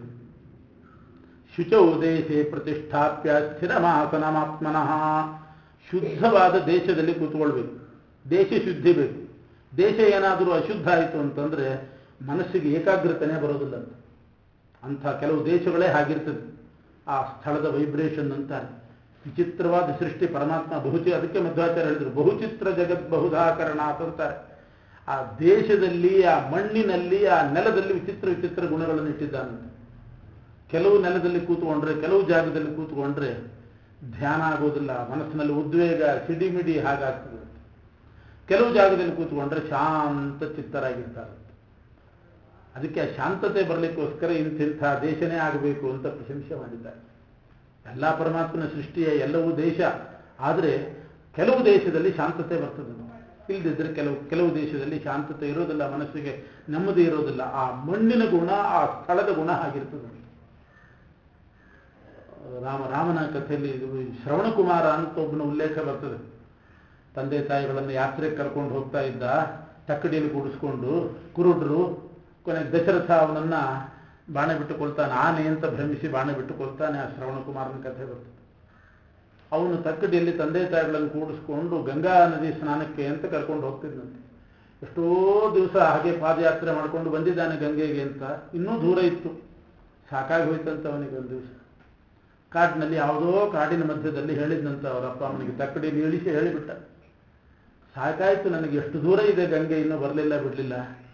S1: ಶುಚೌ ದೇಶೆ ಪ್ರತಿಷ್ಠಾಪ್ಯ ಸ್ಥಿರಮಾಸನಮಾತ್ಮನಃ ಶುದ್ಧವಾದ ದೇಶದಲ್ಲಿ ಕೂತ್ಕೊಳ್ಬೇಕು ದೇಶ ಶುದ್ಧಿ ಬೇಕು ದೇಶ ಏನಾದರೂ ಅಶುದ್ಧ ಆಯಿತು ಅಂತಂದ್ರೆ ಮನಸ್ಸಿಗೆ ಏಕಾಗ್ರತೆನೇ ಬರೋದಿಲ್ಲ ಅಂತ ಅಂಥ ಕೆಲವು ದೇಶಗಳೇ ಹಾಗಿರ್ತದೆ ಆ ಸ್ಥಳದ ವೈಬ್ರೇಷನ್ ಅಂತಾರೆ ವಿಚಿತ್ರವಾದ ಸೃಷ್ಟಿ ಪರಮಾತ್ಮ ಬಹುಚಿ ಅದಕ್ಕೆ ಮಧ್ವಾಚಾರ್ಯ ಹೇಳಿದ್ರು ಬಹುಚಿತ್ರ ಜಗತ್ ಬಹುಧಾಕರಣ ಅಂತಾರೆ ಆ ದೇಶದಲ್ಲಿ ಆ ಮಣ್ಣಿನಲ್ಲಿ ಆ ನೆಲದಲ್ಲಿ ವಿಚಿತ್ರ ವಿಚಿತ್ರ ಗುಣಗಳನ್ನು ಇಟ್ಟಿದ್ದಾನಂತೆ ಕೆಲವು ನೆಲದಲ್ಲಿ ಕೂತ್ಕೊಂಡ್ರೆ ಕೆಲವು ಜಾಗದಲ್ಲಿ ಕೂತ್ಕೊಂಡ್ರೆ ಧ್ಯಾನ ಆಗೋದಿಲ್ಲ ಮನಸ್ಸಿನಲ್ಲಿ ಉದ್ವೇಗ ಸಿಡಿಮಿಡಿ ಹಾಗಾಗ್ತದೆ ಕೆಲವು ಜಾಗದಲ್ಲಿ ಕೂತ್ಕೊಂಡ್ರೆ ಶಾಂತ ಚಿತ್ತರಾಗಿರ್ತಾರೆ ಅದಕ್ಕೆ ಆ ಶಾಂತತೆ ಬರಲಿಕ್ಕೋಸ್ಕರ ಇಂತಿಂಥ ದೇಶನೇ ಆಗಬೇಕು ಅಂತ ಪ್ರಶಂಸೆ ಮಾಡಿದ್ದಾರೆ ಎಲ್ಲ ಪರಮಾತ್ಮನ ಸೃಷ್ಟಿಯ ಎಲ್ಲವೂ ದೇಶ ಆದರೆ ಕೆಲವು ದೇಶದಲ್ಲಿ ಶಾಂತತೆ ಬರ್ತದೆ ಇಲ್ಲದಿದ್ದರೆ ಕೆಲವು ಕೆಲವು ದೇಶದಲ್ಲಿ ಶಾಂತತೆ ಇರೋದಿಲ್ಲ ಮನಸ್ಸಿಗೆ ನೆಮ್ಮದಿ ಇರೋದಿಲ್ಲ ಆ ಮಣ್ಣಿನ ಗುಣ ಆ ಸ್ಥಳದ ಗುಣ ಆಗಿರ್ತದೆ ರಾಮ ರಾಮನ ಕಥೆಯಲ್ಲಿ ಇದು ಶ್ರವಣಕುಮಾರ ಅಂತ ಒಬ್ಬನ ಉಲ್ಲೇಖ ಬರ್ತದೆ ತಂದೆ ತಾಯಿಗಳನ್ನು ಯಾತ್ರೆಗೆ ಕರ್ಕೊಂಡು ಹೋಗ್ತಾ ಇದ್ದ ತಕ್ಕಡಿಯಲ್ಲಿ ಕೂಡಿಸ್ಕೊಂಡು ಕುರುಡ್ರು ಕೊನೆಗೆ ದಶರಥ ಅವನನ್ನ ಬಾಣೆ ಬಿಟ್ಟುಕೊಳ್ತಾನೆ ಆನೆ ಅಂತ ಭ್ರಮಿಸಿ ಬಾಣೆ ಬಿಟ್ಟುಕೊಳ್ತಾನೆ ಆ ಶ್ರವಣಕುಮಾರನ ಕಥೆ ಬರ್ತದೆ ಅವನು ತಕ್ಕಡಿಯಲ್ಲಿ ತಂದೆ ತಾಯಿಗಳನ್ನು ಕೂಡಿಸ್ಕೊಂಡು ಗಂಗಾ ನದಿ ಸ್ನಾನಕ್ಕೆ ಅಂತ ಕರ್ಕೊಂಡು ಹೋಗ್ತಿದ್ನಂತೆ ಎಷ್ಟೋ ದಿವಸ ಹಾಗೆ ಪಾದಯಾತ್ರೆ ಮಾಡ್ಕೊಂಡು ಬಂದಿದ್ದಾನೆ ಗಂಗೆಗೆ ಅಂತ ಇನ್ನೂ ದೂರ ಇತ್ತು ಸಾಕಾಗಿ ಹೋಯ್ತಂತ ಅವನಿಗೆ ಒಂದು ದಿವಸ ಕಾಡಿನಲ್ಲಿ ಯಾವುದೋ ಕಾಡಿನ ಮಧ್ಯದಲ್ಲಿ ಹೇಳಿದ್ನಂತ ಅವರ ಅಪ್ಪ ಅಮ್ಮನಿಗೆ ತಕ್ಕಡಿಯಲ್ಲಿ ಇಳಿಸಿ ಹೇಳಿಬಿಟ್ಟ ಸಾಕಾಯ್ತು ನನಗೆ ಎಷ್ಟು ದೂರ ಇದೆ ಗಂಗೆ ಇನ್ನೂ ಬರಲಿಲ್ಲ ಬಿಡಲಿಲ್ಲ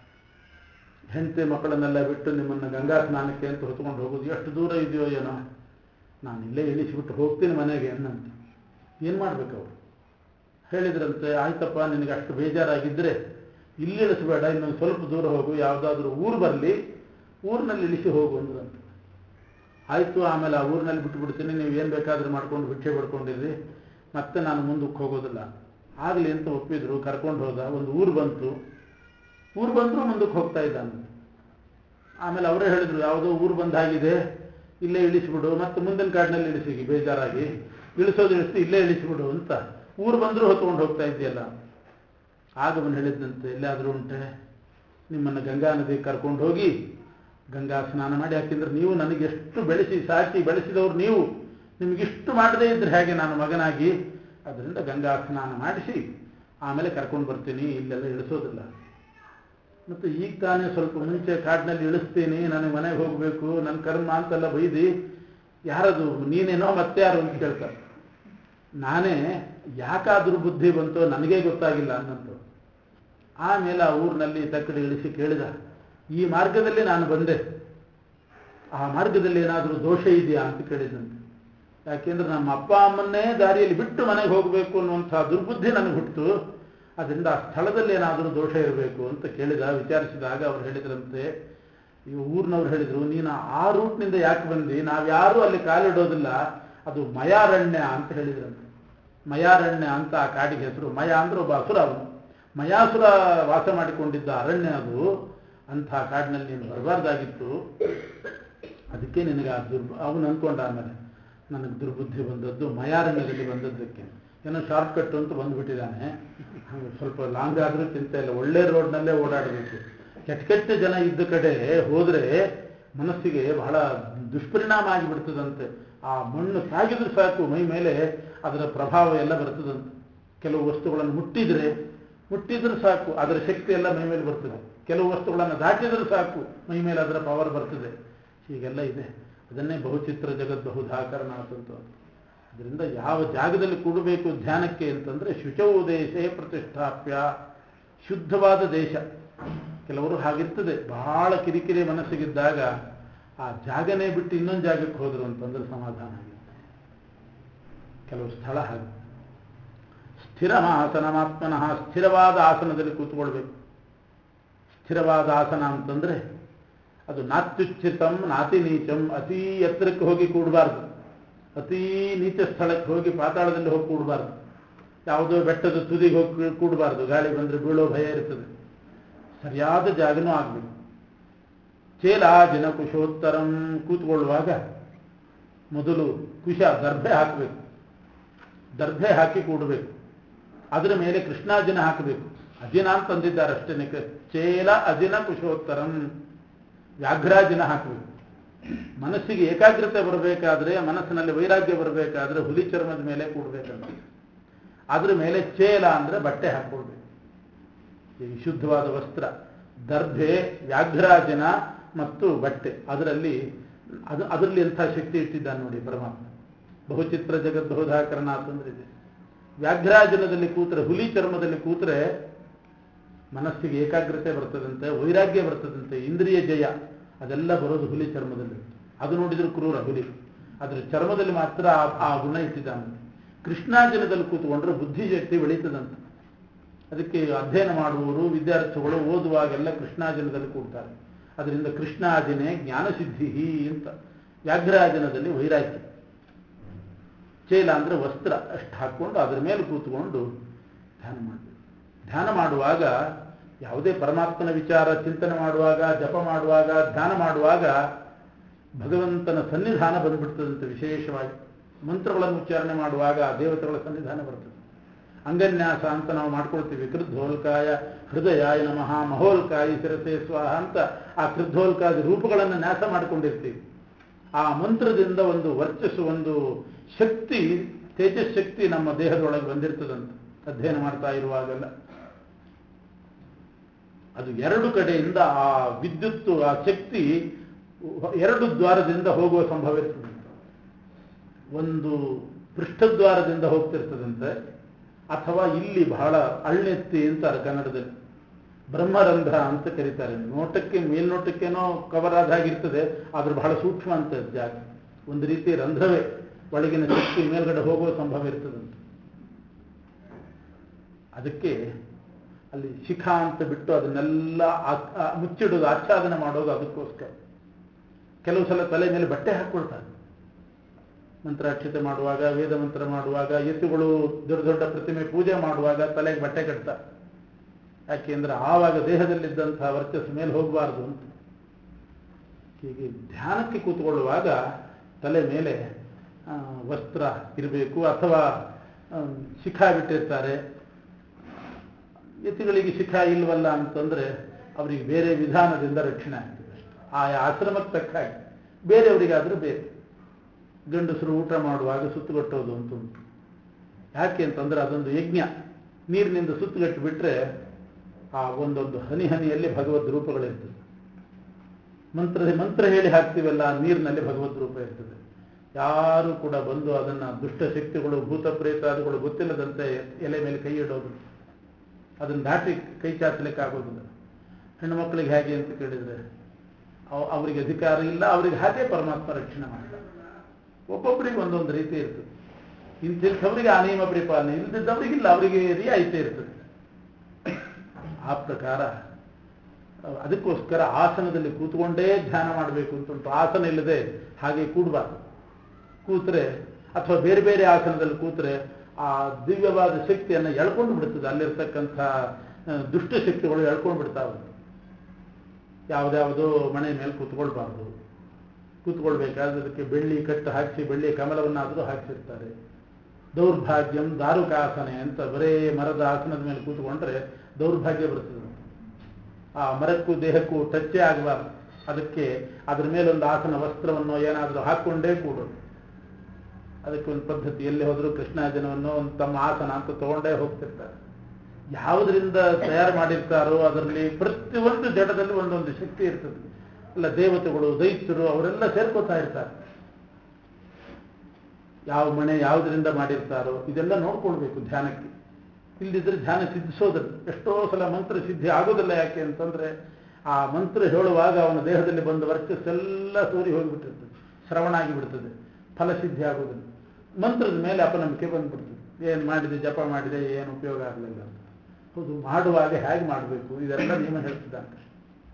S1: ಹೆಂಡತಿ ಮಕ್ಕಳನ್ನೆಲ್ಲ ಬಿಟ್ಟು ನಿಮ್ಮನ್ನು ಗಂಗಾ ಸ್ನಾನಕ್ಕೆ ಅಂತ ಹೊತ್ಕೊಂಡು ಹೋಗೋದು ಎಷ್ಟು ದೂರ ಇದೆಯೋ ಏನೋ ನಾನು ಇಲ್ಲೇ ಇಳಿಸಿಬಿಟ್ಟು ಹೋಗ್ತೀನಿ ಮನೆಗೆ ಅನ್ನಂತೆ ಏನು ಮಾಡ್ಬೇಕು ಅವರು ಹೇಳಿದ್ರಂತೆ ಆಯ್ತಪ್ಪ ನಿನಗೆ ಅಷ್ಟು ಬೇಜಾರಾಗಿದ್ದರೆ ಇಲ್ಲಿ ಇಳಿಸಬೇಡ ಇನ್ನೊಂದು ಸ್ವಲ್ಪ ದೂರ ಹೋಗು ಯಾವುದಾದ್ರೂ ಊರು ಬರಲಿ ಊರಿನಲ್ಲಿ ಇಳಿಸಿ ಹೋಗು ಅಂದ್ರಂತೆ ಆಯಿತು ಆಮೇಲೆ ಆ ಊರಿನಲ್ಲಿ ಬಿಟ್ಬಿಡ್ತೀನಿ ನೀವು ಏನು ಬೇಕಾದರೂ ಮಾಡ್ಕೊಂಡು ಭಿಕ್ಷೆ ಪಡ್ಕೊಂಡಿರ್ರಿ ಮತ್ತೆ ನಾನು ಮುಂದಕ್ಕೆ ಹೋಗೋದಿಲ್ಲ ಆಗಲಿ ಅಂತ ಒಪ್ಪಿದ್ರು ಕರ್ಕೊಂಡು ಹೋದ ಒಂದು ಊರು ಬಂತು ಊರು ಬಂದರೂ ಮುಂದಕ್ಕೆ ಹೋಗ್ತಾ ಇದ್ದಾನೆ ಆಮೇಲೆ ಅವರೇ ಹೇಳಿದ್ರು ಯಾವುದೋ ಊರು ಬಂದಾಗಿದೆ ಇಲ್ಲೇ ಇಳಿಸ್ಬಿಡು ಮತ್ತೆ ಮುಂದಿನ ಕಾಡಿನಲ್ಲಿ ಇಳಿಸಿ ಬೇಜಾರಾಗಿ ಇಳಿಸೋದು ಇಳಿಸಿ ಇಲ್ಲೇ ಇಳಿಸ್ಬಿಡು ಅಂತ ಊರು ಬಂದರೂ ಹೊತ್ಕೊಂಡು ಹೋಗ್ತಾ ಇದೆಯಲ್ಲ ಆಗ ಅವನು ಹೇಳಿದ್ದಂತೆ ಎಲ್ಲಾದರೂ ಉಂಟೆ ನಿಮ್ಮನ್ನು ಗಂಗಾ ನದಿಗೆ ಕರ್ಕೊಂಡು ಹೋಗಿ ಗಂಗಾ ಸ್ನಾನ ಮಾಡಿ ಯಾಕೆಂದ್ರೆ ನೀವು ನನಗೆ ಎಷ್ಟು ಬೆಳೆಸಿ ಸಾಕಿ ಬೆಳೆಸಿದವರು ನೀವು ನಿಮಗಿಷ್ಟು ಮಾಡದೇ ಇದ್ರೆ ಹೇಗೆ ನಾನು ಮಗನಾಗಿ ಅದರಿಂದ ಗಂಗಾ ಸ್ನಾನ ಮಾಡಿಸಿ ಆಮೇಲೆ ಕರ್ಕೊಂಡು ಬರ್ತೀನಿ ಇಲ್ಲೆಲ್ಲ ಇಳಿಸೋದಿಲ್ಲ ಮತ್ತು ಈಗ ತಾನೇ ಸ್ವಲ್ಪ ಮುಂಚೆ ಕಾಡಿನಲ್ಲಿ ಇಳಿಸ್ತೀನಿ ನನಗೆ ಮನೆಗೆ ಹೋಗಬೇಕು ನನ್ನ ಕರ್ಮ ಅಂತೆಲ್ಲ ಬೈದಿ ಯಾರದು ನೀನೇನೋ ಮತ್ತೆ ಯಾರು ಅಂತ ಕೇಳ್ತಾರೆ ನಾನೇ ಯಾಕಾದ್ರೂ ಬುದ್ಧಿ ಬಂತೋ ನನಗೇ ಗೊತ್ತಾಗಿಲ್ಲ ಅನ್ನಂತು ಆಮೇಲೆ ಆ ಊರಿನಲ್ಲಿ ತಕ್ಕಡಿ ಇಳಿಸಿ ಕೇಳಿದ ಈ ಮಾರ್ಗದಲ್ಲಿ ನಾನು ಬಂದೆ ಆ ಮಾರ್ಗದಲ್ಲಿ ಏನಾದರೂ ದೋಷ ಇದೆಯಾ ಅಂತ ಕೇಳಿದಂತೆ ಯಾಕೆಂದ್ರೆ ನಮ್ಮ ಅಪ್ಪ ಅಮ್ಮನ್ನೇ ದಾರಿಯಲ್ಲಿ ಬಿಟ್ಟು ಮನೆಗೆ ಹೋಗಬೇಕು ಅನ್ನುವಂಥ ದುರ್ಬುದ್ಧಿ ನನಗೆ ಹುಟ್ಟಿತು ಅದರಿಂದ ಆ ಸ್ಥಳದಲ್ಲಿ ಏನಾದರೂ ದೋಷ ಇರಬೇಕು ಅಂತ ಕೇಳಿದ ವಿಚಾರಿಸಿದಾಗ ಅವ್ರು ಹೇಳಿದ್ರಂತೆ ಈ ಊರಿನವ್ರು ಹೇಳಿದ್ರು ನೀನು ಆ ರೂಟ್ನಿಂದ ಯಾಕೆ ಬಂದಿ ನಾವ್ಯಾರೂ ಅಲ್ಲಿ ಕಾಲಿಡೋದಿಲ್ಲ ಅದು ಮಯಾರಣ್ಯ ಅಂತ ಹೇಳಿದ್ರಂತೆ ಮಯಾರಣ್ಯ ಅಂತ ಆ ಕಾಡಿಗೆ ಹೆಸರು ಮಯ ಅಂದ್ರೆ ಒಬ್ಬ ಅಸುರ ಅವನು ಮಯಾಸುರ ವಾಸ ಮಾಡಿಕೊಂಡಿದ್ದ ಅರಣ್ಯ ಅದು ಅಂಥ ಕಾಡಿನಲ್ಲಿ ನೀನು ಬರಬಾರ್ದಾಗಿತ್ತು ಅದಕ್ಕೆ ನಿನಗೆ ಆ ದುರ್ಬ ಅವನು ಅಂದ್ಕೊಂಡ ಆಮೇಲೆ ನನಗೆ ದುರ್ಬುದ್ಧಿ ಬಂದದ್ದು ಮಯಾರಣ್ಯದಲ್ಲಿ ಬಂದದ್ದಕ್ಕೆ ಏನೋ ಶಾರ್ಟ್ ಕಟ್ ಅಂತ ಬಂದುಬಿಟ್ಟಿದ್ದಾನೆ ಸ್ವಲ್ಪ ಲಾಂಗ್ ಆದರೂ ಚಿಂತೆ ಇಲ್ಲ ಒಳ್ಳೆ ರೋಡ್ನಲ್ಲೇ ಓಡಾಡಬೇಕು ಕೆಟ್ಟ ಕೆಟ್ಟ ಜನ ಇದ್ದ ಕಡೆ ಹೋದರೆ ಮನಸ್ಸಿಗೆ ಬಹಳ ದುಷ್ಪರಿಣಾಮ ಆಗಿಬಿಡ್ತದಂತೆ ಆ ಮಣ್ಣು ತಾಗಿದ್ರೆ ಸಾಕು ಮೈ ಮೇಲೆ ಅದರ ಪ್ರಭಾವ ಎಲ್ಲ ಬರ್ತದಂತೆ ಕೆಲವು ವಸ್ತುಗಳನ್ನು ಮುಟ್ಟಿದ್ರೆ ಮುಟ್ಟಿದ್ರೆ ಸಾಕು ಅದರ ಶಕ್ತಿ ಎಲ್ಲ ಮೈ ಮೇಲೆ ಬರ್ತದೆ ಕೆಲವು ವಸ್ತುಗಳನ್ನು ದಾಟಿದ್ರೆ ಸಾಕು ಮೈ ಮೇಲೆ ಅದರ ಪವರ್ ಬರ್ತದೆ ಹೀಗೆಲ್ಲ ಇದೆ ಅದನ್ನೇ ಬಹುಚಿತ್ರ ಜಗತ್ ಬಹುಧಾಕರಣ ಅಂತ ಅದರಿಂದ ಯಾವ ಜಾಗದಲ್ಲಿ ಕೂಡಬೇಕು ಧ್ಯಾನಕ್ಕೆ ಅಂತಂದ್ರೆ ಶುಚೌ ದೇಶೇ ಪ್ರತಿಷ್ಠಾಪ್ಯ ಶುದ್ಧವಾದ ದೇಶ ಕೆಲವರು ಹಾಗಿರ್ತದೆ ಬಹಳ ಕಿರಿಕಿರಿ ಮನಸ್ಸಿಗಿದ್ದಾಗ ಆ ಜಾಗನೇ ಬಿಟ್ಟು ಇನ್ನೊಂದು ಜಾಗಕ್ಕೆ ಹೋದ್ರು ಅಂತಂದ್ರೆ ಸಮಾಧಾನ ಆಗುತ್ತೆ ಕೆಲವು ಸ್ಥಳ ಹಾಗೆ ಸ್ಥಿರಮಾಸನಮಾತ್ಮನಃ ಸ್ಥಿರವಾದ ಆಸನದಲ್ಲಿ ಕೂತ್ಕೊಳ್ಬೇಕು ಸ್ಥಿರವಾದ ಆಸನ ಅಂತಂದ್ರೆ ಅದು ನಾತ್ಯುಚ್ಚಿತಂ ನಾತಿ ನೀಚಂ ಅತೀ ಎತ್ತರಕ್ಕೆ ಹೋಗಿ ಕೂಡಬಾರ್ದು ಅತೀ ನೀಚ ಸ್ಥಳಕ್ಕೆ ಹೋಗಿ ಪಾತಾಳದಲ್ಲಿ ಹೋಗಿ ಕೂಡಬಾರ್ದು ಯಾವುದೋ ಬೆಟ್ಟದ ತುದಿಗೆ ಹೋಗಿ ಕೂಡಬಾರ್ದು ಗಾಳಿ ಬಂದರೆ ಬೀಳೋ ಭಯ ಇರ್ತದೆ ಸರಿಯಾದ ಜಾಗನೂ ಆಗಬೇಕು ಚೇಲಾಜಿನ ಕುಶೋತ್ತರಂ ಕೂತ್ಕೊಳ್ಳುವಾಗ ಮೊದಲು ಕುಶ ದರ್ಭೆ ಹಾಕಬೇಕು ದರ್ಭೆ ಹಾಕಿ ಕೂಡಬೇಕು ಅದರ ಮೇಲೆ ಕೃಷ್ಣಾಜಿನ ಹಾಕಬೇಕು ಅಜಿನ ಅಂತ ಅಂದಿದ್ದಾರೆ ಅಷ್ಟೇ ಚೇಲ ಅಜಿನ ಕುಶೋತ್ತರಂ ವ್ಯಾಘ್ರಾಜಿನ ಹಾಕಬೇಕು ಮನಸ್ಸಿಗೆ ಏಕಾಗ್ರತೆ ಬರಬೇಕಾದ್ರೆ ಮನಸ್ಸಿನಲ್ಲಿ ವೈರಾಗ್ಯ ಬರಬೇಕಾದ್ರೆ ಹುಲಿ ಚರ್ಮದ ಮೇಲೆ ಕೂಡಬೇಕಂತ ಅದ್ರ ಮೇಲೆ ಚೇಲ ಅಂದ್ರೆ ಬಟ್ಟೆ ಹಾಕೊಳ್ಬೇಕು ಈ ಶುದ್ಧವಾದ ವಸ್ತ್ರ ದರ್ಭೆ ವ್ಯಾಘ್ರಾಜನ ಮತ್ತು ಬಟ್ಟೆ ಅದರಲ್ಲಿ ಅದು ಅದರಲ್ಲಿ ಎಂಥ ಶಕ್ತಿ ಇಟ್ಟಿದ್ದಾನೆ ನೋಡಿ ಪರಮಾತ್ಮ ಬಹುಚಿತ್ರ ಜಗತ್ ಬಹುಧಾಕರಣ ಅಂತಂದ್ರೆ ಇದೆ ವ್ಯಾಘ್ರಾಜನದಲ್ಲಿ ಕೂತ್ರೆ ಹುಲಿ ಚರ್ಮದಲ್ಲಿ ಕೂತ್ರೆ ಮನಸ್ಸಿಗೆ ಏಕಾಗ್ರತೆ ಬರ್ತದಂತೆ ವೈರಾಗ್ಯ ಬರ್ತದಂತೆ ಇಂದ್ರಿಯ ಜಯ ಅದೆಲ್ಲ ಬರೋದು ಹುಲಿ ಚರ್ಮದಲ್ಲಿ ಅದು ನೋಡಿದ್ರೆ ಕ್ರೂರ ಹುಲಿ ಅದ್ರ ಚರ್ಮದಲ್ಲಿ ಮಾತ್ರ ಆ ಗುಣ ಇಟ್ಟಿದ್ದಾನೆ ಕೃಷ್ಣಾಜನದಲ್ಲಿ ಕೂತ್ಕೊಂಡ್ರೆ ಬುದ್ಧಿಶಕ್ತಿ ಬೆಳೀತದಂತೆ ಅದಕ್ಕೆ ಅಧ್ಯಯನ ಮಾಡುವವರು ವಿದ್ಯಾರ್ಥಿಗಳು ಓದುವಾಗೆಲ್ಲ ಕೃಷ್ಣಾಜನದಲ್ಲಿ ಕೂಡ್ತಾರೆ ಅದರಿಂದ ಕೃಷ್ಣಾಜನೆ ಜ್ಞಾನಸಿದ್ಧಿ ಅಂತ ವ್ಯಾಘ್ರಾಜನದಲ್ಲಿ ವೈರಾಗ್ಯ ಚೇಲ ಅಂದ್ರೆ ವಸ್ತ್ರ ಅಷ್ಟು ಹಾಕ್ಕೊಂಡು ಅದರ ಮೇಲೆ ಕೂತ್ಕೊಂಡು ಧ್ಯಾನ ಮಾಡಬೇಕು ಧ್ಯಾನ ಮಾಡುವಾಗ ಯಾವುದೇ ಪರಮಾತ್ಮನ ವಿಚಾರ ಚಿಂತನೆ ಮಾಡುವಾಗ ಜಪ ಮಾಡುವಾಗ ಧ್ಯಾನ ಮಾಡುವಾಗ ಭಗವಂತನ ಸನ್ನಿಧಾನ ಬಂದ್ಬಿಡ್ತದಂತೆ ವಿಶೇಷವಾಗಿ ಮಂತ್ರಗಳನ್ನು ಉಚ್ಚಾರಣೆ ಮಾಡುವಾಗ ದೇವತೆಗಳ ಸನ್ನಿಧಾನ ಬರ್ತದೆ ಅಂಗನ್ಯಾಸ ಅಂತ ನಾವು ಮಾಡ್ಕೊಳ್ತೀವಿ ಕೃದ್ಧೋಲ್ಕಾಯ ಹೃದಯಾಯ ನಮಃ ಮಹೋಲ್ಕಾಯ ಶಿರಸೆ ಸ್ವಾಹ ಅಂತ ಆ ಕೃದ್ಧೋಲ್ಕಾದ ರೂಪಗಳನ್ನು ನ್ಯಾಸ ಮಾಡಿಕೊಂಡಿರ್ತೀವಿ ಆ ಮಂತ್ರದಿಂದ ಒಂದು ವರ್ಚಸ್ಸು ಒಂದು ಶಕ್ತಿ ತೇಜಶಕ್ತಿ ನಮ್ಮ ದೇಹದೊಳಗೆ ಬಂದಿರ್ತದಂತ ಅಧ್ಯಯನ ಮಾಡ್ತಾ ಇರುವಾಗೆಲ್ಲ ಅದು ಎರಡು ಕಡೆಯಿಂದ ಆ ವಿದ್ಯುತ್ತು ಆ ಶಕ್ತಿ ಎರಡು ದ್ವಾರದಿಂದ ಹೋಗುವ ಸಂಭವ ಇರ್ತದೆ ಒಂದು ಪೃಷ್ಠದ್ವಾರದಿಂದ ಹೋಗ್ತಿರ್ತದಂತೆ ಅಥವಾ ಇಲ್ಲಿ ಬಹಳ ಅಳ್ಳೆತ್ತಿ ಅಂತಾರೆ ಕನ್ನಡದಲ್ಲಿ ಬ್ರಹ್ಮರಂಧ್ರ ಅಂತ ಕರೀತಾರೆ ನೋಟಕ್ಕೆ ಮೇಲ್ನೋಟಕ್ಕೇನೋ ಕವರ್ ಆದ ಹಾಗಿರ್ತದೆ ಆದ್ರೆ ಬಹಳ ಸೂಕ್ಷ್ಮ ಅಂತ ಜಾಗ ಒಂದು ರೀತಿ ರಂಧ್ರವೇ ಒಳಗಿನ ಶಕ್ತಿ ಮೇಲ್ಗಡೆ ಹೋಗುವ ಸಂಭವ ಇರ್ತದಂತೆ ಅದಕ್ಕೆ ಅಲ್ಲಿ ಶಿಖಾ ಅಂತ ಬಿಟ್ಟು ಅದನ್ನೆಲ್ಲ ಮುಚ್ಚಿಡೋದು ಆಚ್ಛಾದನ ಮಾಡೋದು ಅದಕ್ಕೋಸ್ಕರ ಕೆಲವು ಸಲ ತಲೆ ಮೇಲೆ ಬಟ್ಟೆ ಹಾಕ್ಕೊಳ್ತಾರೆ ಮಂತ್ರಾಕ್ಷತೆ ಮಾಡುವಾಗ ವೇದ ಮಂತ್ರ ಮಾಡುವಾಗ ಯತಿಗಳು ದೊಡ್ಡ ದೊಡ್ಡ ಪ್ರತಿಮೆ ಪೂಜೆ ಮಾಡುವಾಗ ತಲೆಗೆ ಬಟ್ಟೆ ಕಟ್ತಾರೆ ಯಾಕೆಂದ್ರೆ ಆವಾಗ ದೇಹದಲ್ಲಿದ್ದಂತಹ ವರ್ಚಸ್ಸು ಮೇಲೆ ಹೋಗಬಾರ್ದು ಅಂತ ಹೀಗೆ ಧ್ಯಾನಕ್ಕೆ ಕೂತ್ಕೊಳ್ಳುವಾಗ ತಲೆ ಮೇಲೆ ವಸ್ತ್ರ ಇರಬೇಕು ಅಥವಾ ಶಿಖಾ ಬಿಟ್ಟಿರ್ತಾರೆ ಯತಿಗಳಿಗೆ ಶಿಖಾ ಇಲ್ವಲ್ಲ ಅಂತಂದ್ರೆ ಅವರಿಗೆ ಬೇರೆ ವಿಧಾನದಿಂದ ರಕ್ಷಣೆ ಆಗ್ತದೆ ಅಷ್ಟೆ ಆಯಾ ಆಶ್ರಮಕ್ಕೆ ತಕ್ಕ ಹಾಗೆ ಬೇರೆಯವರಿಗಾದ್ರೆ ಬೇರೆ ಗಂಡಸರು ಊಟ ಮಾಡುವಾಗ ಸುತ್ತುಗಟ್ಟೋದು ಅಂತ ಉಂಟು ಯಾಕೆ ಅಂತಂದ್ರೆ ಅದೊಂದು ಯಜ್ಞ ನೀರಿನಿಂದ ಸುತ್ತುಗಟ್ಟು ಬಿಟ್ರೆ ಆ ಒಂದೊಂದು ಹನಿ ಹನಿಯಲ್ಲಿ ಭಗವದ್ ರೂಪಗಳಿರ್ತದೆ ಮಂತ್ರ ಮಂತ್ರ ಹೇಳಿ ಹಾಕ್ತೀವಲ್ಲ ಆ ನೀರಿನಲ್ಲಿ ಭಗವದ್ ರೂಪ ಇರ್ತದೆ ಯಾರು ಕೂಡ ಬಂದು ಅದನ್ನ ದುಷ್ಟ ಶಕ್ತಿಗಳು ಭೂತ ಪ್ರೇತಾದಿಗಳು ಗೊತ್ತಿಲ್ಲದಂತೆ ಎಲೆ ಮೇಲೆ ಕೈ ಇಡೋದು ಅದನ್ನ ದಾಟಿ ಕೈ ಚಾಚಲಿಕ್ಕೆ ಆಗೋದಿಲ್ಲ ಹೆಣ್ಣು ಮಕ್ಕಳಿಗೆ ಹೇಗೆ ಅಂತ ಕೇಳಿದ್ರೆ ಅವರಿಗೆ ಅಧಿಕಾರ ಇಲ್ಲ ಅವರಿಗೆ ಹಾಗೆ ಪರಮಾತ್ಮ ರಕ್ಷಣೆ ಮಾಡ್ತಾರೆ ಒಬ್ಬೊಬ್ಬರಿಗೆ ಒಂದೊಂದು ರೀತಿ ಇರ್ತದೆ ಇಂಥವ್ರಿಗೆ ಆ ನಿಯಮ ಪರಿಪಾಲನೆ ಇಲ್ದಿದ್ದವರಿಗಿಲ್ಲ ಅವರಿಗೆ ರಿಯಾಯಿತಿ ಇರ್ತದೆ ಆ ಪ್ರಕಾರ ಅದಕ್ಕೋಸ್ಕರ ಆಸನದಲ್ಲಿ ಕೂತ್ಕೊಂಡೇ ಧ್ಯಾನ ಮಾಡಬೇಕು ಅಂತ ಉಂಟು ಆಸನ ಇಲ್ಲದೆ ಹಾಗೆ ಕೂಡಬಾರ್ದು ಕೂತ್ರೆ ಅಥವಾ ಬೇರೆ ಬೇರೆ ಆಸನದಲ್ಲಿ ಕೂತ್ರೆ ಆ ದಿವ್ಯವಾದ ಶಕ್ತಿಯನ್ನು ಎಳ್ಕೊಂಡು ಬಿಡ್ತದೆ ಅಲ್ಲಿರ್ತಕ್ಕಂಥ ದುಷ್ಟ ಶಕ್ತಿಗಳು ಎಳ್ಕೊಂಡು ಬಿಡ್ತಾವೆ ಯಾವುದ್ಯಾವುದೋ ಮನೆ ಮೇಲೆ ಕೂತ್ಕೊಳ್ಬಾರ್ದು ಕೂತ್ಕೊಳ್ಬೇಕಾದ್ರೆ ಅದಕ್ಕೆ ಬೆಳ್ಳಿ ಕಟ್ಟು ಹಾಕಿಸಿ ಬೆಳ್ಳಿಯ ಕಮಲವನ್ನಾದರೂ ಹಾಕಿಸಿರ್ತಾರೆ ದೌರ್ಭಾಗ್ಯಂ ದಾರುಕಾಸನೆ ಅಂತ ಬರೇ ಮರದ ಆಸನದ ಮೇಲೆ ಕೂತ್ಕೊಂಡ್ರೆ ದೌರ್ಭಾಗ್ಯ ಬರ್ತದೆ ಆ ಮರಕ್ಕೂ ದೇಹಕ್ಕೂ ಟಚ್ಚೇ ಆಗಬಾರ್ದು ಅದಕ್ಕೆ ಅದ್ರ ಮೇಲೊಂದು ಆಸನ ವಸ್ತ್ರವನ್ನು ಏನಾದರೂ ಹಾಕ್ಕೊಂಡೇ ಕೂಡೋದು ಅದಕ್ಕೆ ಒಂದು ಪದ್ಧತಿ ಎಲ್ಲಿ ಹೋದರೂ ಕೃಷ್ಣಾಜನವನ್ನು ಒಂದು ತಮ್ಮ ಆಸನ ಅಂತ ತಗೊಂಡೇ ಹೋಗ್ತಿರ್ತಾರೆ ಯಾವುದರಿಂದ ತಯಾರು ಮಾಡಿರ್ತಾರೋ ಅದರಲ್ಲಿ ಪ್ರತಿಯೊಂದು ಜಡದಲ್ಲಿ ಒಂದೊಂದು ಶಕ್ತಿ ಇರ್ತದೆ ಎಲ್ಲ ದೇವತೆಗಳು ದೈತ್ಯರು ಅವರೆಲ್ಲ ಸೇರ್ಕೋತಾ ಇರ್ತಾರೆ ಯಾವ ಮನೆ ಯಾವುದರಿಂದ ಮಾಡಿರ್ತಾರೋ ಇದೆಲ್ಲ ನೋಡ್ಕೊಳ್ಬೇಕು ಧ್ಯಾನಕ್ಕೆ ಇಲ್ಲದಿದ್ರೆ ಧ್ಯಾನ ಸಿದ್ಧಿಸೋದಿಲ್ಲ ಎಷ್ಟೋ ಸಲ ಮಂತ್ರ ಸಿದ್ಧಿ ಆಗೋದಿಲ್ಲ ಯಾಕೆ ಅಂತಂದ್ರೆ ಆ ಮಂತ್ರ ಹೇಳುವಾಗ ಅವನ ದೇಹದಲ್ಲಿ ಬಂದ ವರ್ಚಸ್ಸೆಲ್ಲ ಸೋರಿ ಹೋಗಿಬಿಟ್ಟಿರ್ತದೆ ಶ್ರವಣ ಆಗಿಬಿಡ್ತದೆ ಫಲಸಿದ್ಧಿ ಆಗೋದಿಲ್ಲ ಮಂತ್ರದ ಮೇಲೆ ಅಪನಂಬಿಕೆ ಬಂದ್ಬಿಡ್ತದೆ ಏನು ಮಾಡಿದೆ ಜಪ ಮಾಡಿದೆ ಏನು ಉಪಯೋಗ ಆಗಲಿಲ್ಲ ಅಂತ ಹೌದು ಮಾಡುವಾಗ ಹೇಗೆ ಮಾಡಬೇಕು ಇದೆಲ್ಲ ನಿಯಮ ಹೇಳ್ತಿದ್ದಾನೆ ಕೃಷ್ಣ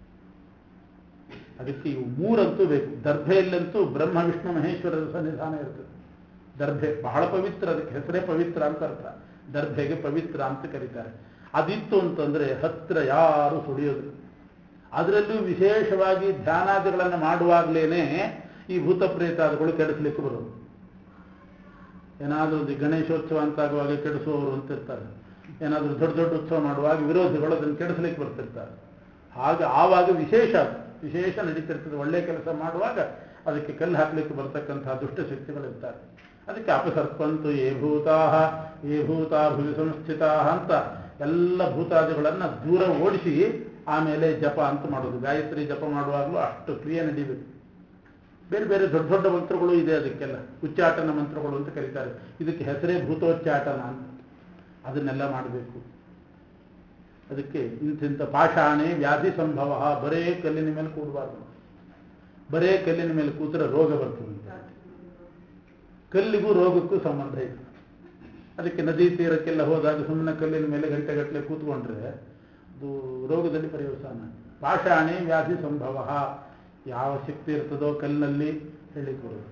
S1: ಅದಕ್ಕೆ ಇವು ಮೂರಂತೂ ಬೇಕು ದರ್ಭೆಯಲ್ಲಂತೂ ಬ್ರಹ್ಮ ವಿಷ್ಣು ಮಹೇಶ್ವರರ ಸನ್ನಿಧಾನ ಇರ್ತದೆ ದರ್ಭೆ ಬಹಳ ಪವಿತ್ರ ಅದಕ್ಕೆ ಹೆಸರೇ ಪವಿತ್ರ ಅಂತ ಅರ್ಥ ದರ್ಭೆಗೆ ಪವಿತ್ರ ಅಂತ ಕರೀತಾರೆ ಅದಿತ್ತು ಅಂತಂದ್ರೆ ಹತ್ರ ಯಾರು ಸುಳಿಯೋದಿಲ್ಲ ಅದರಲ್ಲೂ ವಿಶೇಷವಾಗಿ ಧ್ಯಾನಾದಿಗಳನ್ನು ಮಾಡುವಾಗಲೇನೆ ಈ ಭೂತ ಪ್ರೇತಾದಿಗಳು ಕೆಡಿಸ್ಲಿಕ್ಕೆ ಬರೋದು ಏನಾದರೂ ಒಂದು ಗಣೇಶೋತ್ಸವ ಅಂತಾಗುವಾಗ ಕೆಡಿಸುವವರು ಅಂತಿರ್ತಾರೆ ಏನಾದರೂ ದೊಡ್ಡ ದೊಡ್ಡ ಉತ್ಸವ ಮಾಡುವಾಗ ವಿರೋಧಿಗಳು ಅದನ್ನು ಕೆಡಿಸ್ಲಿಕ್ಕೆ ಬರ್ತಿರ್ತಾರೆ ಹಾಗೆ ಆವಾಗ ವಿಶೇಷ ಅದು ವಿಶೇಷ ನಡೀತಿರ್ತದೆ ಒಳ್ಳೆ ಕೆಲಸ ಮಾಡುವಾಗ ಅದಕ್ಕೆ ಕಲ್ಲು ಹಾಕ್ಲಿಕ್ಕೆ ಬರ್ತಕ್ಕಂತಹ ದುಷ್ಟಶಕ್ತಿಗಳಿರ್ತಾರೆ ಅದಕ್ಕೆ ಅಪಸರ್ಪಂತು ಏ ಭೂತಾ ಏ ಭೂತಾ ಭುವಿ ಸಂಸ್ಥಿತಾ ಅಂತ ಎಲ್ಲ ಭೂತಾದಿಗಳನ್ನು ದೂರ ಓಡಿಸಿ ಆಮೇಲೆ ಜಪ ಅಂತ ಮಾಡೋದು ಗಾಯತ್ರಿ ಜಪ ಮಾಡುವಾಗಲೂ ಅಷ್ಟು ಕ್ರಿಯೆ ನಡೀಬೇಕು ಬೇರೆ ಬೇರೆ ದೊಡ್ಡ ದೊಡ್ಡ ಮಂತ್ರಗಳು ಇದೆ ಅದಕ್ಕೆಲ್ಲ ಉಚ್ಚಾಟನ ಮಂತ್ರಗಳು ಅಂತ ಕರೀತಾರೆ ಇದಕ್ಕೆ ಹೆಸರೇ ಭೂತೋಚ್ಚಾಟನ ಅಂತ ಅದನ್ನೆಲ್ಲ ಮಾಡಬೇಕು ಅದಕ್ಕೆ ಇಂತಿಂಥ ಪಾಷಾಣೆ ವ್ಯಾಧಿ ಸಂಭವ ಬರೇ ಕಲ್ಲಿನ ಮೇಲೆ ಕೂಡಬಾರ್ದು ಬರೇ ಕಲ್ಲಿನ ಮೇಲೆ ಕೂತ್ರೆ ರೋಗ ಬರ್ತದೆ ಕಲ್ಲಿಗೂ ರೋಗಕ್ಕೂ ಸಂಬಂಧ ಇದೆ ಅದಕ್ಕೆ ನದಿ ತೀರಕ್ಕೆಲ್ಲ ಹೋದಾಗ ಸುಮ್ಮನೆ ಕಲ್ಲಿನ ಮೇಲೆ ಗಂಟೆಗಟ್ಟಲೆ ಕೂತ್ಕೊಂಡ್ರೆ ಅದು ರೋಗದಲ್ಲಿ ಪರ್ಯವಸಾನ ಪಾಷಾಣೆ ವ್ಯಾಧಿ ಸಂಭವ ಯಾವ ಶಕ್ತಿ ಇರ್ತದೋ ಕಲ್ಲಿನಲ್ಲಿ ಹೇಳಿಕ್ ಬರೋದು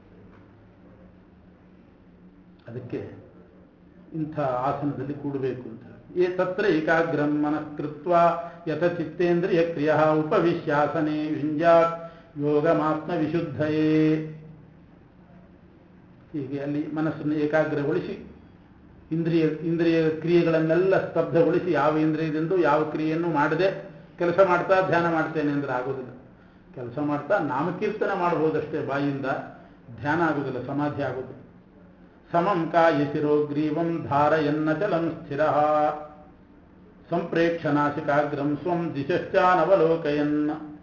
S1: ಅದಕ್ಕೆ ಇಂಥ ಆಸನದಲ್ಲಿ ಕೂಡಬೇಕು ಅಂತ ಏ ತತ್ರ ಏಕಾಗ್ರಂ ಮನಃಕೃತ್ವ ಯಥ ಚಿತ್ತೇಂದ್ರಿಯ ಕ್ರಿಯ ಉಪವಿಶ್ಯಾಸನೆ ಯುಂಜಾತ್ ಯೋಗಮಾತ್ಮ ವಿಶುದ್ಧಯೇ ಹೀಗೆ ಅಲ್ಲಿ ಮನಸ್ಸನ್ನು ಏಕಾಗ್ರಗೊಳಿಸಿ ಇಂದ್ರಿಯ ಇಂದ್ರಿಯ ಕ್ರಿಯೆಗಳನ್ನೆಲ್ಲ ಸ್ತಬ್ಧಗೊಳಿಸಿ ಯಾವ ಇಂದ್ರಿಯದಿಂದ ಯಾವ ಕ್ರಿಯೆಯನ್ನು ಮಾಡದೆ ಕೆಲಸ ಮಾಡ್ತಾ ಧ್ಯಾನ ಮಾಡ್ತೇನೆ ಅಂದ್ರೆ ಆಗೋದಿಲ್ಲ ಕೆಲಸ ಮಾಡ್ತಾ ನಾಮಕೀರ್ತನೆ ಮಾಡಬಹುದಷ್ಟೇ ಬಾಯಿಯಿಂದ ಧ್ಯಾನ ಆಗೋದಿಲ್ಲ ಸಮಾಧಿ ಆಗೋದಿಲ್ಲ ಸಮಂ ಕಾಯಶಿರೋ ಗ್ರೀವಂ ಧಾರಯನ್ನಚಲಂ ಸ್ಥಿರ ಸಂಪ್ರೇಕ್ಷ ನಾಸಿಕಾಗ್ರಂ ಸ್ವಂ ದಿಶಶ್ಚಾನವಲೋಕಯನ್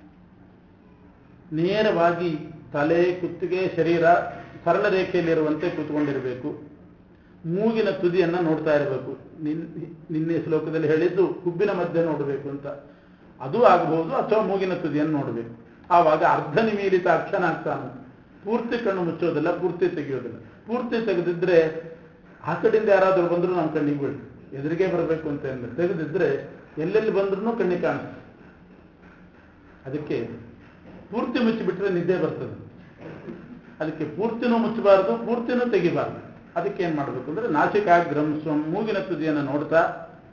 S1: ನೇರವಾಗಿ ತಲೆ ಕುತ್ತಿಗೆ ಶರೀರ ಸರಳ ರೇಖೆಯಲ್ಲಿರುವಂತೆ ಕೂತ್ಕೊಂಡಿರಬೇಕು ಮೂಗಿನ ತುದಿಯನ್ನು ನೋಡ್ತಾ ಇರಬೇಕು ನಿನ್ ನಿನ್ನೆ ಶ್ಲೋಕದಲ್ಲಿ ಹೇಳಿದ್ದು ಹುಬ್ಬಿನ ಮಧ್ಯೆ ನೋಡಬೇಕು ಅಂತ ಅದು ಆಗಬಹುದು ಅಥವಾ ಮೂಗಿನ ತುದಿಯನ್ನು ನೋಡಬೇಕು ಆವಾಗ ಅರ್ಧ ನಿಮೀಲಿತ ಅಕ್ಷನ ಆಗ್ತಾನೆ ಪೂರ್ತಿ ಕಣ್ಣು ಮುಚ್ಚೋದಿಲ್ಲ ಪೂರ್ತಿ ತೆಗೆಯೋದಿಲ್ಲ ಪೂರ್ತಿ ತೆಗೆದಿದ್ರೆ ಆ ಕಡೆಯಿಂದ ಯಾರಾದರೂ ಬಂದರೂ ನಮ್ಮ ಕಣ್ಣಿಗೆ ಬೀಳ್ತು ಎದುರಿಗೆ ಬರಬೇಕು ಅಂತ ಏನಿಲ್ಲ ತೆಗೆದಿದ್ರೆ ಎಲ್ಲೆಲ್ಲಿ ಬಂದ್ರೂ ಕಣ್ಣಿಗೆ ಕಾಣಿಸ್ತದೆ ಅದಕ್ಕೆ ಪೂರ್ತಿ ಮುಚ್ಚಿಬಿಟ್ರೆ ನಿದ್ದೆ ಬರ್ತದೆ ಅದಕ್ಕೆ ಪೂರ್ತಿನೂ ಮುಚ್ಚಬಾರದು ಪೂರ್ತಿನೂ ತೆಗಿಬಾರ್ದು ಅದಕ್ಕೆ ಏನ್ ಮಾಡಬೇಕು ಅಂದ್ರೆ ನಾಸಿಕಾಗ್ರಂ ಸ್ವಂ ಮೂಗಿನ ತುದಿಯನ್ನು ನೋಡ್ತಾ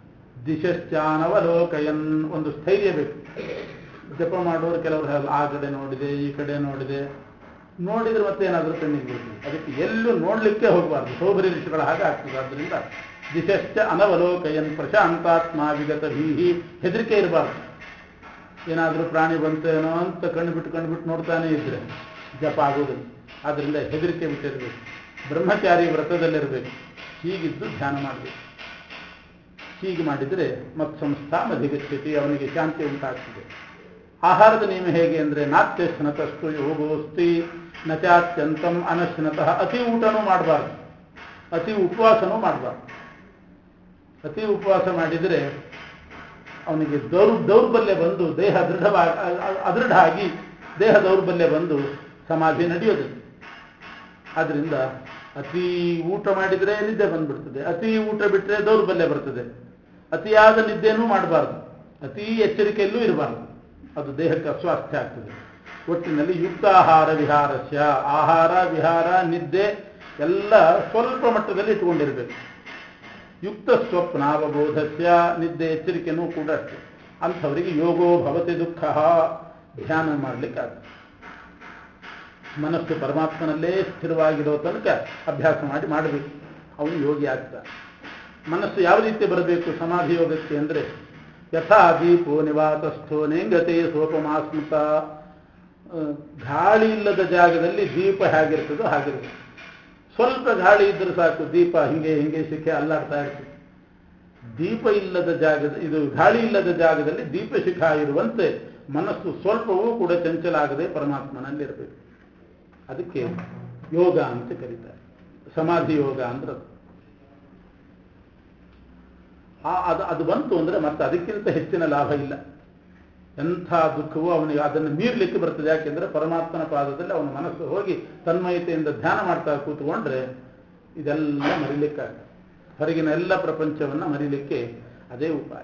S1: ದಿಶಶ್ಚಾನವಲೋಕಯನ್ ಒಂದು ಸ್ಥೈರ್ಯ ಬೇಕು ಜಪ ಮಾಡೋರು ಕೆಲವರು ಆ ಕಡೆ ನೋಡಿದೆ ಈ ಕಡೆ ನೋಡಿದೆ ನೋಡಿದ್ರೆ ಮತ್ತೆ ಏನಾದರೂ ಕಣ್ಣಿಗೆ ಬೀಳ್ತದೆ ಅದಕ್ಕೆ ಎಲ್ಲೂ ನೋಡ್ಲಿಕ್ಕೆ ಹೋಗಬಾರ್ದು ಸೋಬರಿ ಋಷಿಗಳ ಹಾಗೆ ಆಗ್ತದೆ ಆದ್ದರಿಂದ ದಿಶಶ್ಚ ಅನವಲೋಕಯನ್ ಪ್ರಶಾಂತಾತ್ಮ ವಿಗತ ಭೀಹಿ ಹೆದರಿಕೆ ಇರಬಾರ್ದು ಏನಾದರೂ ಪ್ರಾಣಿ ಬಂತೇನೋ ಅಂತ ಕಣ್ಣು ಬಿಟ್ಟು ಕಣ್ಣು ಬಿಟ್ಟು ನೋಡ್ತಾನೆ ಇದ್ರೆ ಜಪ ಆಗೋದಿಲ್ಲ ಆದ್ದರಿಂದ ಹೆದರಿಕೆ ಬಿಟ್ಟಿರಬೇಕು ಬ್ರಹ್ಮಚಾರಿ ವ್ರತದಲ್ಲಿರಬೇಕು ಹೀಗಿದ್ದು ಧ್ಯಾನ ಮಾಡಬೇಕು ಹೀಗೆ ಮಾಡಿದರೆ ಮತ್ ಸಂಸ್ಥಾ ಅಧಿಗಚ್ಚತಿ ಅವನಿಗೆ ಶಾಂತಿ ಉಂಟಾಗ್ತದೆ ಆಹಾರದ ನಿಯಮ ಹೇಗೆ ಅಂದರೆ ನಾತ್ಯ ಸ್ನತಸ್ತು ಯೋಗೋಸ್ತಿ ನಚಾತ್ಯಂತಂ ಅನಶ್ನತಃ ಅತಿ ಊಟನೂ ಮಾಡಬಾರ್ದು ಅತಿ ಉಪವಾಸನೂ ಮಾಡಬಾರ್ದು ಅತಿ ಉಪವಾಸ ಮಾಡಿದರೆ ಅವನಿಗೆ ದೌರ್ ದೌರ್ಬಲ್ಯ ಬಂದು ದೇಹ ದೃಢವಾಗಿ ಅದೃಢ ಆಗಿ ದೇಹ ದೌರ್ಬಲ್ಯ ಬಂದು ಸಮಾಧಿ ನಡೆಯೋದಿಲ್ಲ ಆದ್ರಿಂದ ಅತಿ ಊಟ ಮಾಡಿದರೆ ನಿದ್ದೆ ಬಂದ್ಬಿಡ್ತದೆ ಅತಿ ಊಟ ಬಿಟ್ಟರೆ ದೌರ್ಬಲ್ಯ ಬರ್ತದೆ ಅತಿಯಾದ ನಿದ್ದೆನೂ ಮಾಡಬಾರ್ದು ಅತಿ ಎಚ್ಚರಿಕೆಯಲ್ಲೂ ಇರಬಾರ್ದು ಅದು ದೇಹಕ್ಕೆ ಅಸ್ವಾಸ್ಥ್ಯ ಆಗ್ತದೆ ಒಟ್ಟಿನಲ್ಲಿ ಯುಕ್ತಾಹಾರ ವಿಹಾರಸ್ಯ ಆಹಾರ ವಿಹಾರ ನಿದ್ದೆ ಎಲ್ಲ ಸ್ವಲ್ಪ ಮಟ್ಟದಲ್ಲಿ ಇಟ್ಕೊಂಡಿರಬೇಕು ಯುಕ್ತ ಸ್ವಪ್ನಾವಬೋಧಸ್ಯ ನಿದ್ದೆ ಎಚ್ಚರಿಕೆನೂ ಕೂಡ ಅಷ್ಟೆ ಅಂಥವರಿಗೆ ಯೋಗೋ ಭವತಿ ದುಃಖ ಧ್ಯಾನ ಮಾಡಲಿಕ್ಕಾಗ್ತದೆ ಮನಸ್ಸು ಪರಮಾತ್ಮನಲ್ಲೇ ಸ್ಥಿರವಾಗಿರೋ ತನಕ ಅಭ್ಯಾಸ ಮಾಡಿ ಮಾಡಬೇಕು ಅವನು ಯೋಗಿ ಆಗ್ತಾನೆ ಮನಸ್ಸು ಯಾವ ರೀತಿ ಬರಬೇಕು ಸಮಾಧಿ ಯೋಗಕ್ಕೆ ಅಂದರೆ ಯಥಾ ದೀಪೋ ನಿವಾತಸ್ಥೋ ನೆಂಗತೆ ಸೋಪಮಾಸ್ಮೃತ ಆ, ಗಾಳಿ ಇಲ್ಲದ ಜಾಗದಲ್ಲಿ ದೀಪ ಹೇಗಿರ್ತದೋ ಹಾಗಿರ್ತದೆ ಸ್ವಲ್ಪ ಗಾಳಿ ಇದ್ರೆ ಸಾಕು ದೀಪ ಹಿಂಗೆ ಹಿಂಗೆ ಶಿಖೆ ಅಲ್ಲಾಡ್ತಾ ಇರ್ತದೆ ದೀಪ ಇಲ್ಲದ ಜಾಗದ ಇದು ಗಾಳಿ ಇಲ್ಲದ ಜಾಗದಲ್ಲಿ ದೀಪ ಶಿಖ ಇರುವಂತೆ ಮನಸ್ಸು ಸ್ವಲ್ಪವೂ ಕೂಡ ಚಂಚಲ ಆಗದೆ ಪರಮಾತ್ಮನಲ್ಲಿ ಇರಬೇಕು ಅದಕ್ಕೆ ಯೋಗ ಅಂತ ಕರೀತಾರೆ ಸಮಾಧಿ ಯೋಗ ಅಂದ್ರೆ ಅದು. ಆ ಅದು ಅದು ಬಂತು ಅಂದ್ರೆ ಮತ್ತೆ ಅದಕ್ಕಿಂತ ಹೆಚ್ಚಿನ ಲಾಭ ಇಲ್ಲ ಎಂಥ ದುಃಖವೂ ಅವನಿಗೆ ಅದನ್ನು ಮೀರ್ಲಿಕ್ಕೆ ಬರ್ತದೆ ಯಾಕೆಂದ್ರೆ ಪರಮಾತ್ಮನ ಪಾದದಲ್ಲಿ ಅವನ ಮನಸ್ಸು ಹೋಗಿ ತನ್ಮಯತೆಯಿಂದ ಧ್ಯಾನ ಮಾಡ್ತಾ ಕೂತ್ಕೊಂಡ್ರೆ ಇದೆಲ್ಲ ಮರಿಲಿಕ್ಕಾಗ್ತದೆ ಹೊರಗಿನ ಎಲ್ಲ ಪ್ರಪಂಚವನ್ನ ಮರಿಲಿಕ್ಕೆ ಅದೇ ಉಪಾಯ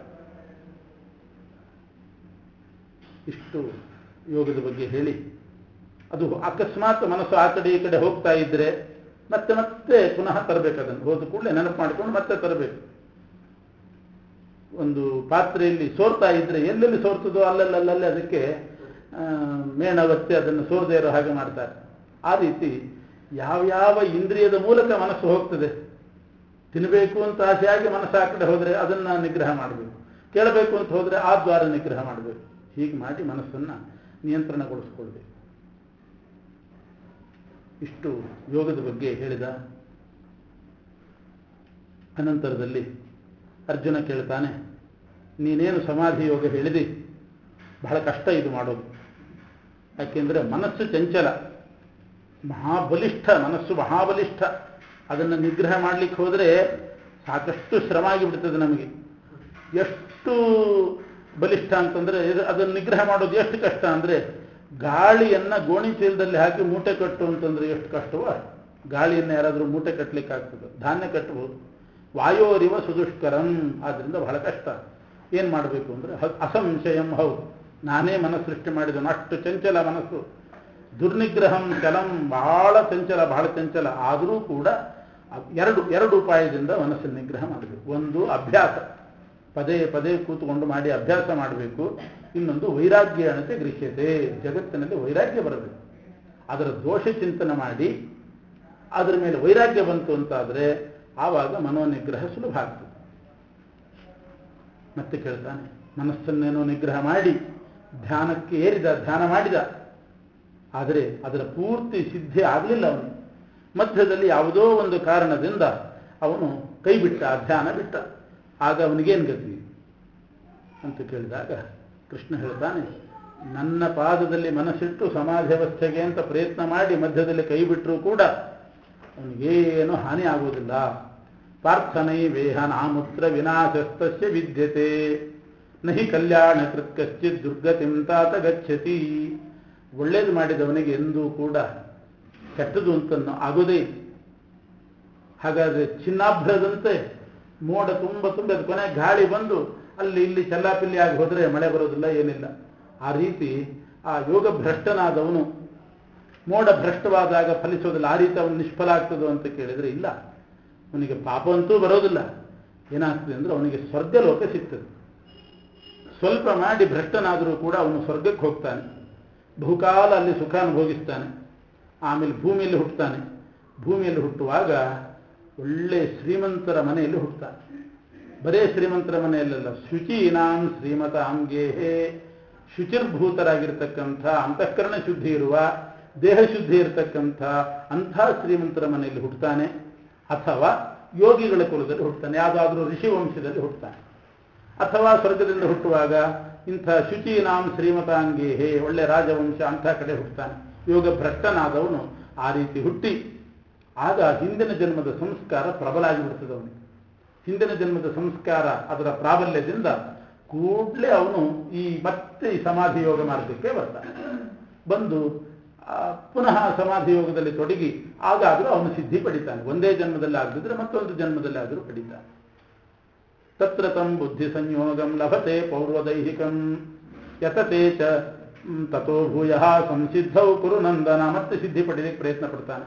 S1: ಇಷ್ಟು ಯೋಗದ ಬಗ್ಗೆ ಹೇಳಿ ಅದು ಅಕಸ್ಮಾತ್ ಮನಸ್ಸು ಆ ಕಡೆ ಈ ಕಡೆ ಹೋಗ್ತಾ ಇದ್ರೆ ಮತ್ತೆ ಮತ್ತೆ ಪುನಃ ತರಬೇಕು ಅದನ್ನು ಹೋದ ಕೂಡಲೇ ನೆನಪು ಮಾಡಿಕೊಂಡು ಮತ್ತೆ ತರಬೇಕು ಒಂದು ಪಾತ್ರೆಯಲ್ಲಿ ಸೋರ್ತಾ ಇದ್ರೆ ಎಲ್ಲೆಲ್ಲಿ ಸೋರ್ತದೋ ಅಲ್ಲಲ್ಲಲ್ಲೇ ಅದಕ್ಕೆ ಆ, ಮೇಣ ಒತ್ತಿ ಅದನ್ನು ಸೋರದೇ ಇರೋ ಹಾಗೆ ಮಾಡ್ತಾರೆ ಆ ರೀತಿ ಯಾವ್ಯಾವ ಇಂದ್ರಿಯದ ಮೂಲಕ ಮನಸ್ಸು ಹೋಗ್ತದೆ ತಿನ್ನಬೇಕು ಅಂತ ಆಸೆಯಾಗಿ ಮನಸ್ಸು ಆ ಕಡೆ ಹೋದರೆ ಅದನ್ನ ನಿಗ್ರಹ ಮಾಡಬೇಕು ಕೇಳಬೇಕು ಅಂತ ಹೋದರೆ ಆ ದ್ವಾರ ನಿಗ್ರಹ ಮಾಡಬೇಕು ಹೀಗೆ ಮಾಡಿ ಮನಸ್ಸನ್ನ ನಿಯಂತ್ರಣಗೊಳಿಸ್ಕೊಳ್ಬೇಕು ಇಷ್ಟು ಯೋಗದ ಬಗ್ಗೆ ಹೇಳಿದ ಅನಂತರದಲ್ಲಿ ಅರ್ಜುನ ಕೇಳ್ತಾನೆ ನೀನೇನು ಸಮಾಧಿ ಯೋಗ ಹೇಳಿದಿ ಬಹಳ ಕಷ್ಟ ಇದು ಮಾಡೋದು ಯಾಕೆಂದ್ರೆ ಮನಸ್ಸು ಚಂಚಲ ಮಹಾಬಲಿಷ್ಠ ಮನಸ್ಸು ಮಹಾಬಲಿಷ್ಠ ಅದನ್ನು ನಿಗ್ರಹ ಮಾಡ್ಲಿಕ್ಕೆ ಹೋದರೆ ಸಾಕಷ್ಟು ಶ್ರಮ ಆಗಿಬಿಡ್ತದೆ ನಮಗೆ ಎಷ್ಟು ಬಲಿಷ್ಠ ಅಂತಂದ್ರೆ ಇದು- ಅದನ್ನು ನಿಗ್ರಹ ಮಾಡೋದು ಎಷ್ಟು ಕಷ್ಟ ಅಂದ್ರೆ ಗಾಳಿಯನ್ನ ಗೋಣಿ ಚೀಲದಲ್ಲಿ ಹಾಕಿ ಮೂಟೆ ಕಟ್ಟು ಅಂತಂದ್ರೆ ಎಷ್ಟು ಕಷ್ಟವೋ ಅಷ್ಟು ಗಾಳಿಯನ್ನ ಯಾರಾದರೂ ಮೂಟೆ ಕಟ್ಟಲಿಕ್ಕೆ ಆಗ್ತದೆ ಧಾನ್ಯ ಕಟ್ಟಬಹುದು ವಾಯೋರಿವ ಸುದುಷ್ಕರಂ ಆದ್ರಿಂದ ಬಹಳ ಕಷ್ಟ ಏನ್ ಮಾಡಬೇಕು ಅಂದ್ರೆ ಹ- ಅಸಂಶಯಂ ಹೌದು ನಾನೇ ಮನಸ್ಸು ಸೃಷ್ಟಿ ಮಾಡಿದನು ಅಷ್ಟು ಚಂಚಲ ಮನಸ್ಸು ದುರ್ನಿಗ್ರಹಂ ಚಲಂ ಬಹಳ ಚಂಚಲ ಬಹಳ ಚಂಚಲ ಆದರೂ ಕೂಡ ಅ- ಎರಡು ಎರಡು ಉಪಾಯದಿಂದ ಮನಸ್ಸನ್ನು ನಿಗ್ರಹ ಮಾಡಬೇಕು ಒಂದು ಅಭ್ಯಾಸ ಪದೇ ಪದೇ ಕೂತ್ಕೊಂಡು ಮಾಡಿ ಅಭ್ಯಾಸ ಮಾಡಬೇಕು ಇನ್ನೊಂದು ವೈರಾಗ್ಯ ಅಣತೆ ಗೃಹ್ಯತೆ ಜಗತ್ತಿನಲ್ಲಿ ವೈರಾಗ್ಯ ಬರಬೇಕು ಅದರ ದೋಷ ಚಿಂತನೆ ಮಾಡಿ ಅದರ ಮೇಲೆ ವೈರಾಗ್ಯ ಬಂತು ಅಂತಾದರೆ ಆವಾಗ ಮನೋನಿಗ್ರಹ ಸುಲಭ ಆಗ್ತದೆ ಮತ್ತೆ ಕೇಳ್ತಾನೆ ಮನಸ್ಸನ್ನೇನೋ ನಿಗ್ರಹ ಮಾಡಿ ಧ್ಯಾನಕ್ಕೆ ಏರಿದ ಧ್ಯಾನ ಮಾಡಿದ ಆದರೆ ಅದರ ಪೂರ್ತಿ ಸಿದ್ಧಿ ಆಗಲಿಲ್ಲ ಅವನು ಮಧ್ಯದಲ್ಲಿ ಯಾವುದೋ ಒಂದು ಕಾರಣದಿಂದ ಅವನು ಕೈ ಬಿಟ್ಟ ಆ ಧ್ಯಾನ ಬಿಟ್ಟ ಆಗ ಅವನಿಗೇನು ಗತಿ ಅಂತ ಕೇಳಿದಾಗ ಕೃಷ್ಣ ಹೇಳ್ತಾನೆ ನನ್ನ ಪಾದದಲ್ಲಿ ಮನಸ್ಸಿಟ್ಟು ಸಮಾಧಿ ಅವಸ್ಥೆಗೆ ಅಂತ ಪ್ರಯತ್ನ ಮಾಡಿ ಮಧ್ಯದಲ್ಲಿ ಕೈ ಬಿಟ್ಟರೂ ಕೂಡ ಅವನಿಗೇನು ಹಾನಿ ಆಗುವುದಿಲ್ಲ ಪ್ರಾರ್ಥನೈ ವೇಹ ನಾಮುತ್ರ ವಿನಾಶಸ್ತಸ್ಯ ವಿದ್ಯತೆ ನಹಿ ಕಲ್ಯಾಣ ಕೃತ್ ಕಶ್ಚಿತ್ ದುರ್ಗತಿಂ ತಾತ ಗಚ್ಚತಿ ಒಳ್ಳೇದು ಮಾಡಿದವನಿಗೆ ಎಂದೂ ಕೂಡ ಕೆಟ್ಟದು ಅಂತ ಆಗೋದೇ ಇಲ್ಲ ಹಾಗಾದ್ರೆ ಚಿನ್ನಾಭ್ರದಂತೆ ಮೋಡ ತುಂಬ ತುಂಬ ಅದು ಕೊನೆ ಗಾಳಿ ಬಂದು ಅಲ್ಲಿ ಇಲ್ಲಿ ಚೆಲ್ಲಾಪಿಲ್ಲಿ ಆಗಿ ಹೋದರೆ ಮಳೆ ಬರೋದಿಲ್ಲ ಏನಿಲ್ಲ ಆ ರೀತಿ ಆ ಯೋಗ ಭ್ರಷ್ಟನಾದವನು ಮೋಡ ಭ್ರಷ್ಟವಾದಾಗ ಫಲಿಸೋದಿಲ್ಲ ಆ ರೀತಿ ಅವನು ನಿಷ್ಫಲ ಆಗ್ತದೋ ಅಂತ ಕೇಳಿದ್ರೆ ಇಲ್ಲ ಅವನಿಗೆ ಪಾಪ ಅಂತೂ ಬರೋದಿಲ್ಲ ಏನಾಗ್ತದೆ ಅಂದ್ರೆ ಅವನಿಗೆ ಸ್ವರ್ಗಲೋಕ ಸಿಗ್ತದೆ ಸ್ವಲ್ಪ ಮಾಡಿ ಭ್ರಷ್ಟನಾದರೂ ಕೂಡ ಅವನು ಸ್ವರ್ಗಕ್ಕೆ ಹೋಗ್ತಾನೆ ಬಹುಕಾಲ ಅಲ್ಲಿ ಸುಖ ಅನುಭೋಗಿಸ್ತಾನೆ ಆಮೇಲೆ ಭೂಮಿಯಲ್ಲಿ ಹುಟ್ಟುತ್ತಾನೆ ಭೂಮಿಯಲ್ಲಿ ಹುಟ್ಟುವಾಗ ಒಳ್ಳೆ ಶ್ರೀಮಂತರ ಮನೆಯಲ್ಲಿ ಹುಟ್ಟುತ್ತಾನೆ ಬರೇ ಶ್ರೀಮಂತರ ಮನೆಯಲ್ಲೆಲ್ಲ ಶುಚೀನಾಂ ಶ್ರೀಮತ ಅಂಗೇಹೇ ಶುಚಿರ್ಭೂತರಾಗಿರ್ತಕ್ಕಂಥ ಅಂತಃಕರಣ ಶುದ್ಧಿ ಇರುವ ದೇಹ ಶುದ್ಧಿ ಇರತಕ್ಕಂಥ ಅಂಥ ಶ್ರೀಮಂತರ ಮನೆಯಲ್ಲಿ ಹುಟ್ಟುತ್ತಾನೆ ಅಥವಾ ಯೋಗಿಗಳ ಕುಲದಲ್ಲಿ ಹುಟ್ಟುತ್ತಾನೆ ಯಾವುದಾದ್ರೂ ಋಷಿ ವಂಶದಲ್ಲಿ ಹುಟ್ಟುತ್ತಾನೆ ಅಥವಾ ಸ್ವರ್ಗದಿಂದ ಹುಟ್ಟುವಾಗ ಇಂಥ ಶುಚೀನಾಂ ಶ್ರೀಮತಾಂಗೇಹೇ ಒಳ್ಳೆ ರಾಜವಂಶ ಅಂಥ ಕಡೆ ಹುಟ್ಟುತ್ತಾನೆ ಯೋಗ ಭ್ರಷ್ಟನಾದವನು ಆ ರೀತಿ ಹುಟ್ಟಿ ಆಗ ಹಿಂದಿನ ಜನ್ಮದ ಸಂಸ್ಕಾರ ಪ್ರಬಲ ಆಗಿಬಿಡ್ತದೆ ಅವನಿಗೆ ಹಿಂದಿನ ಜನ್ಮದ ಸಂಸ್ಕಾರ ಅದರ ಪ್ರಾಬಲ್ಯದಿಂದ ಕೂಡಲೇ ಅವನು ಈ ಮತ್ತೆ ಈ ಸಮಾಧಿ ಯೋಗ ಮಾರ್ಗಕ್ಕೆ ಬರ್ತಾನೆ ಬಂದು ಆ, ಪುನಃ ಸಮಾಧಿ ಯೋಗದಲ್ಲಿ ತೊಡಗಿ ಆಗಾದರೂ ಅವನು ಸಿದ್ಧಿ ಪಡಿತಾನೆ ಒಂದೇ ಜನ್ಮದಲ್ಲಿ ಆಗದಿದ್ರೆ ಮತ್ತೊಂದು ಜನ್ಮದಲ್ಲಿ ಆದರೂ ಪಡಿತಾನೆ ತತ್ರ ತಂ ಬುದ್ಧಿ ಸಂಯೋಗಂ ಲಭತೆ ಪೌರ್ವದೈಹಿಕಂ ಯತತೆ ಚ ಮ್, ತಥೋ ಭೂಯ ಸಂಸಿದ್ಧೌ ಕುರು ನಂದನ ಮತ್ತೆ ಸಿದ್ಧಿ ಪಡೆಯಲಿಕ್ಕೆ ಪ್ರಯತ್ನ ಪಡ್ತಾನೆ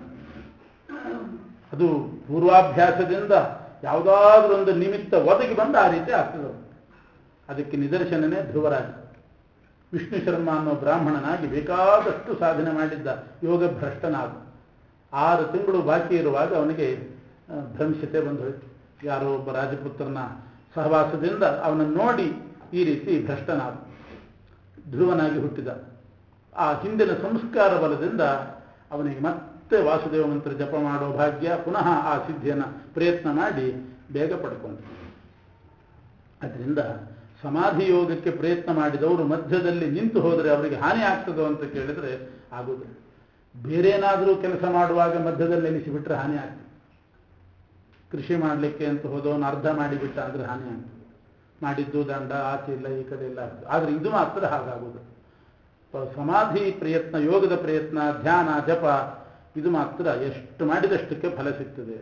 S1: ಅದು ಪೂರ್ವಾಭ್ಯಾಸದಿಂದ ಯಾವುದಾದ್ರೂ ಒಂದು ನಿಮಿತ್ತ ಒದಗಿ ಬಂದು ಆ ರೀತಿ ಆಗ್ತದೆ ಅವನು. ಅದಕ್ಕೆ ನಿದರ್ಶನನೇ ಧ್ರುವರಾಜ ವಿಷ್ಣು ಶರ್ಮ ಅನ್ನೋ ಬ್ರಾಹ್ಮಣನಾಗಿ ಬೇಕಾದಷ್ಟು ಸಾಧನೆ ಮಾಡಿದ್ದ ಯೋಗ ಭ್ರಷ್ಟನಾದ ಆರು ತಿಂಗಳು ಬಾಕಿ ಇರುವಾಗ ಅವನಿಗೆ ಆ, ಭ್ರಂಶತೆ ಬಂದು ಹೋಯಿತು ಯಾರೋ ಒಬ್ಬ ರಾಜಪುತ್ರನ ಸಹವಾಸದಿಂದ ಅವನನ್ನು ನೋಡಿ ಈ ರೀತಿ ಭ್ರಷ್ಟನಾದ ಧ್ರುವನಾಗಿ ಹುಟ್ಟಿದ ಆ ಹಿಂದಿನ ಸಂಸ್ಕಾರ ಬಲದಿಂದ ಅವನಿಗೆ ಮತ್ತೆ ವಾಸುದೇವ ಮಂತ್ರ ಜಪ ಮಾಡೋ ಭಾಗ್ಯ ಪುನಃ ಆ ಸಿದ್ಧಿಯನ್ನು ಪ್ರಯತ್ನ ಮಾಡಿ ಬೇಗ ಪಡ್ಕೊಂಡ ಅದರಿಂದ ಸಮಾಧಿ ಯೋಗಕ್ಕೆ ಪ್ರಯತ್ನ ಮಾಡಿದವರು ಮಧ್ಯದಲ್ಲಿ ನಿಂತು ಹೋದರೆ ಅವರಿಗೆ ಹಾನಿ ಆಗ್ತದೋ ಅಂತ ಕೇಳಿದರೆ ಆಗುವುದಿಲ್ಲ ಬೇರೇನಾದರೂ ಕೆಲಸ ಮಾಡುವಾಗ ಮಧ್ಯದಲ್ಲಿ ನಿಲ್ಲಿಸಿಬಿಟ್ರೆ ಹಾನಿ ಆಗ್ತದೆ ಕೃಷಿ ಮಾಡಲಿಕ್ಕೆ ಅಂತ ಹೋದವನು ಅರ್ಧ ಮಾಡಿಬಿಟ್ಟ ಅಂದರೆ ಹಾನಿ ಆಗ್ತದೆ ಮಾಡಿದ್ದು ದಂಡ ಆಚೆ ಇಲ್ಲ ಈ ಕಡೆ ಇಲ್ಲ ಆಗ್ತದೆ ಆದರೆ ಇದು ಮಾತ್ರ ಹಾಗಾಗುವುದು ಸಮಾಧಿ ಪ್ರಯತ್ನ ಯೋಗದ ಪ್ರಯತ್ನ ಧ್ಯಾನ ಜಪ ಇದು ಮಾತ್ರ ಎಷ್ಟು ಮಾಡಿದಷ್ಟಕ್ಕೆ ಫಲ ಸಿಗ್ತದೆ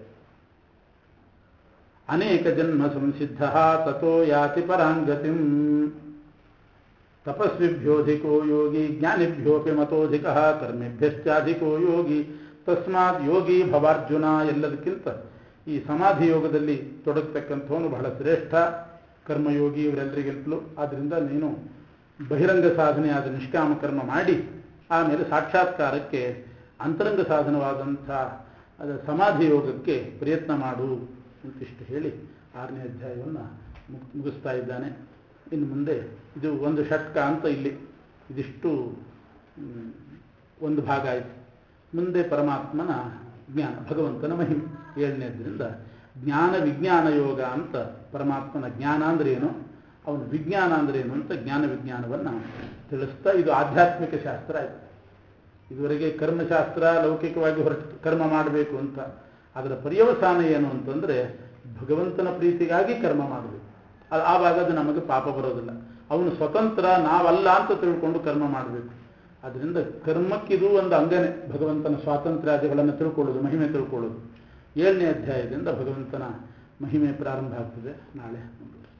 S1: ಅನೇಕ ಜನ್ಮ ಸಂಸಿದ್ಧ ತಥೋ ಯಾತಿ ಪರಾಂಗತಿಂ ತಪಸ್ವಿಭ್ಯೋಧಿಕೋ ಯೋಗಿ ಜ್ಞಾನಿಭ್ಯೋಪಿ ಮತೋಧಿಕ ಕರ್ಮಿಭ್ಯಶ್ಚಾಧಿಕೋ ಯೋಗಿ ತಸ್ಮಾತ್ ಯೋಗಿ ಭವಾರ್ಜುನ ಎಲ್ಲದಕ್ಕಿಂತ ಈ ಸಮಾಧಿ ಯೋಗದಲ್ಲಿ ತೊಡಗತಕ್ಕಂಥವನು ಬಹಳ ಶ್ರೇಷ್ಠ ಕರ್ಮಯೋಗಿ ಇವರೆಲ್ಲರಿಗಿಂತಲೂ ಆದ್ದರಿಂದ ನೀನು ಬಹಿರಂಗ ಸಾಧನೆಯಾದ ನಿಷ್ಕಾಮ ಕರ್ಮ ಮಾಡಿ ಆಮೇಲೆ ಸಾಕ್ಷಾತ್ಕಾರಕ್ಕೆ ಅಂತರಂಗ ಸಾಧನವಾದಂಥ ಅದ ಸಮಾಧಿ ಯೋಗಕ್ಕೆ ಪ್ರಯತ್ನ ಮಾಡು ಅಂತಿಷ್ಟು ಹೇಳಿ ಆರನೇ ಅಧ್ಯಾಯವನ್ನು ಮುಗಿಸ್ತಾ ಇದ್ದಾನೆ ಇನ್ನು ಮುಂದೆ ಇದು ಒಂದು ಷಟ್ಕ ಅಂತ ಇಲ್ಲಿ ಇದಿಷ್ಟು ಒಂದು ಭಾಗ ಆಯಿತು ಮುಂದೆ ಪರಮಾತ್ಮನ ಜ್ಞಾನ ಭಗವಂತನ ಮಹಿಮೆ ಏಳನೇದ್ರಿಂದ ಜ್ಞಾನ ವಿಜ್ಞಾನ ಯೋಗ ಅಂತ ಪರಮಾತ್ಮನ ಜ್ಞಾನ ಅಂದ್ರೆ ಏನು ಅವನ ವಿಜ್ಞಾನ ಅಂದ್ರೆ ಏನು ಅಂತ ಜ್ಞಾನ ವಿಜ್ಞಾನವನ್ನು ತಿಳಿಸ್ತಾ ಇದು ಆಧ್ಯಾತ್ಮಿಕ ಶಾಸ್ತ್ರ ಆಯಿತು ಇದುವರೆಗೆ ಕರ್ಮಶಾಸ್ತ್ರ ಲೌಕಿಕವಾಗಿ ಹೊರಟು ಕರ್ಮ ಮಾಡಬೇಕು ಅಂತ ಅದರ ಪರ್ಯವಸಾನ ಏನು ಅಂತಂದರೆ ಭಗವಂತನ ಪ್ರೀತಿಗಾಗಿ ಕರ್ಮ ಮಾಡಬೇಕು ಆವಾಗ ಅದು ನಮಗೆ ಪಾಪ ಬರೋದಿಲ್ಲ ಅವನು ಸ್ವತಂತ್ರ ನಾವಲ್ಲ ಅಂತ ತಿಳ್ಕೊಂಡು ಕರ್ಮ ಮಾಡಬೇಕು ಅದರಿಂದ ಕರ್ಮಕ್ಕಿದು ಒಂದು ಅಂಗನೆ ಭಗವಂತನ ಸ್ವಾತಂತ್ರ್ಯಾದಿಗಳನ್ನು ತಿಳ್ಕೊಳ್ಳೋದು ಮಹಿಮೆ ತಿಳ್ಕೊಳ್ಳೋದು ಏಳನೇ ಅಧ್ಯಾಯದಿಂದ ಭಗವಂತನ ಮಹಿಮೆ ಪ್ರಾರಂಭ ಆಗ್ತದೆ ನಾಳೆ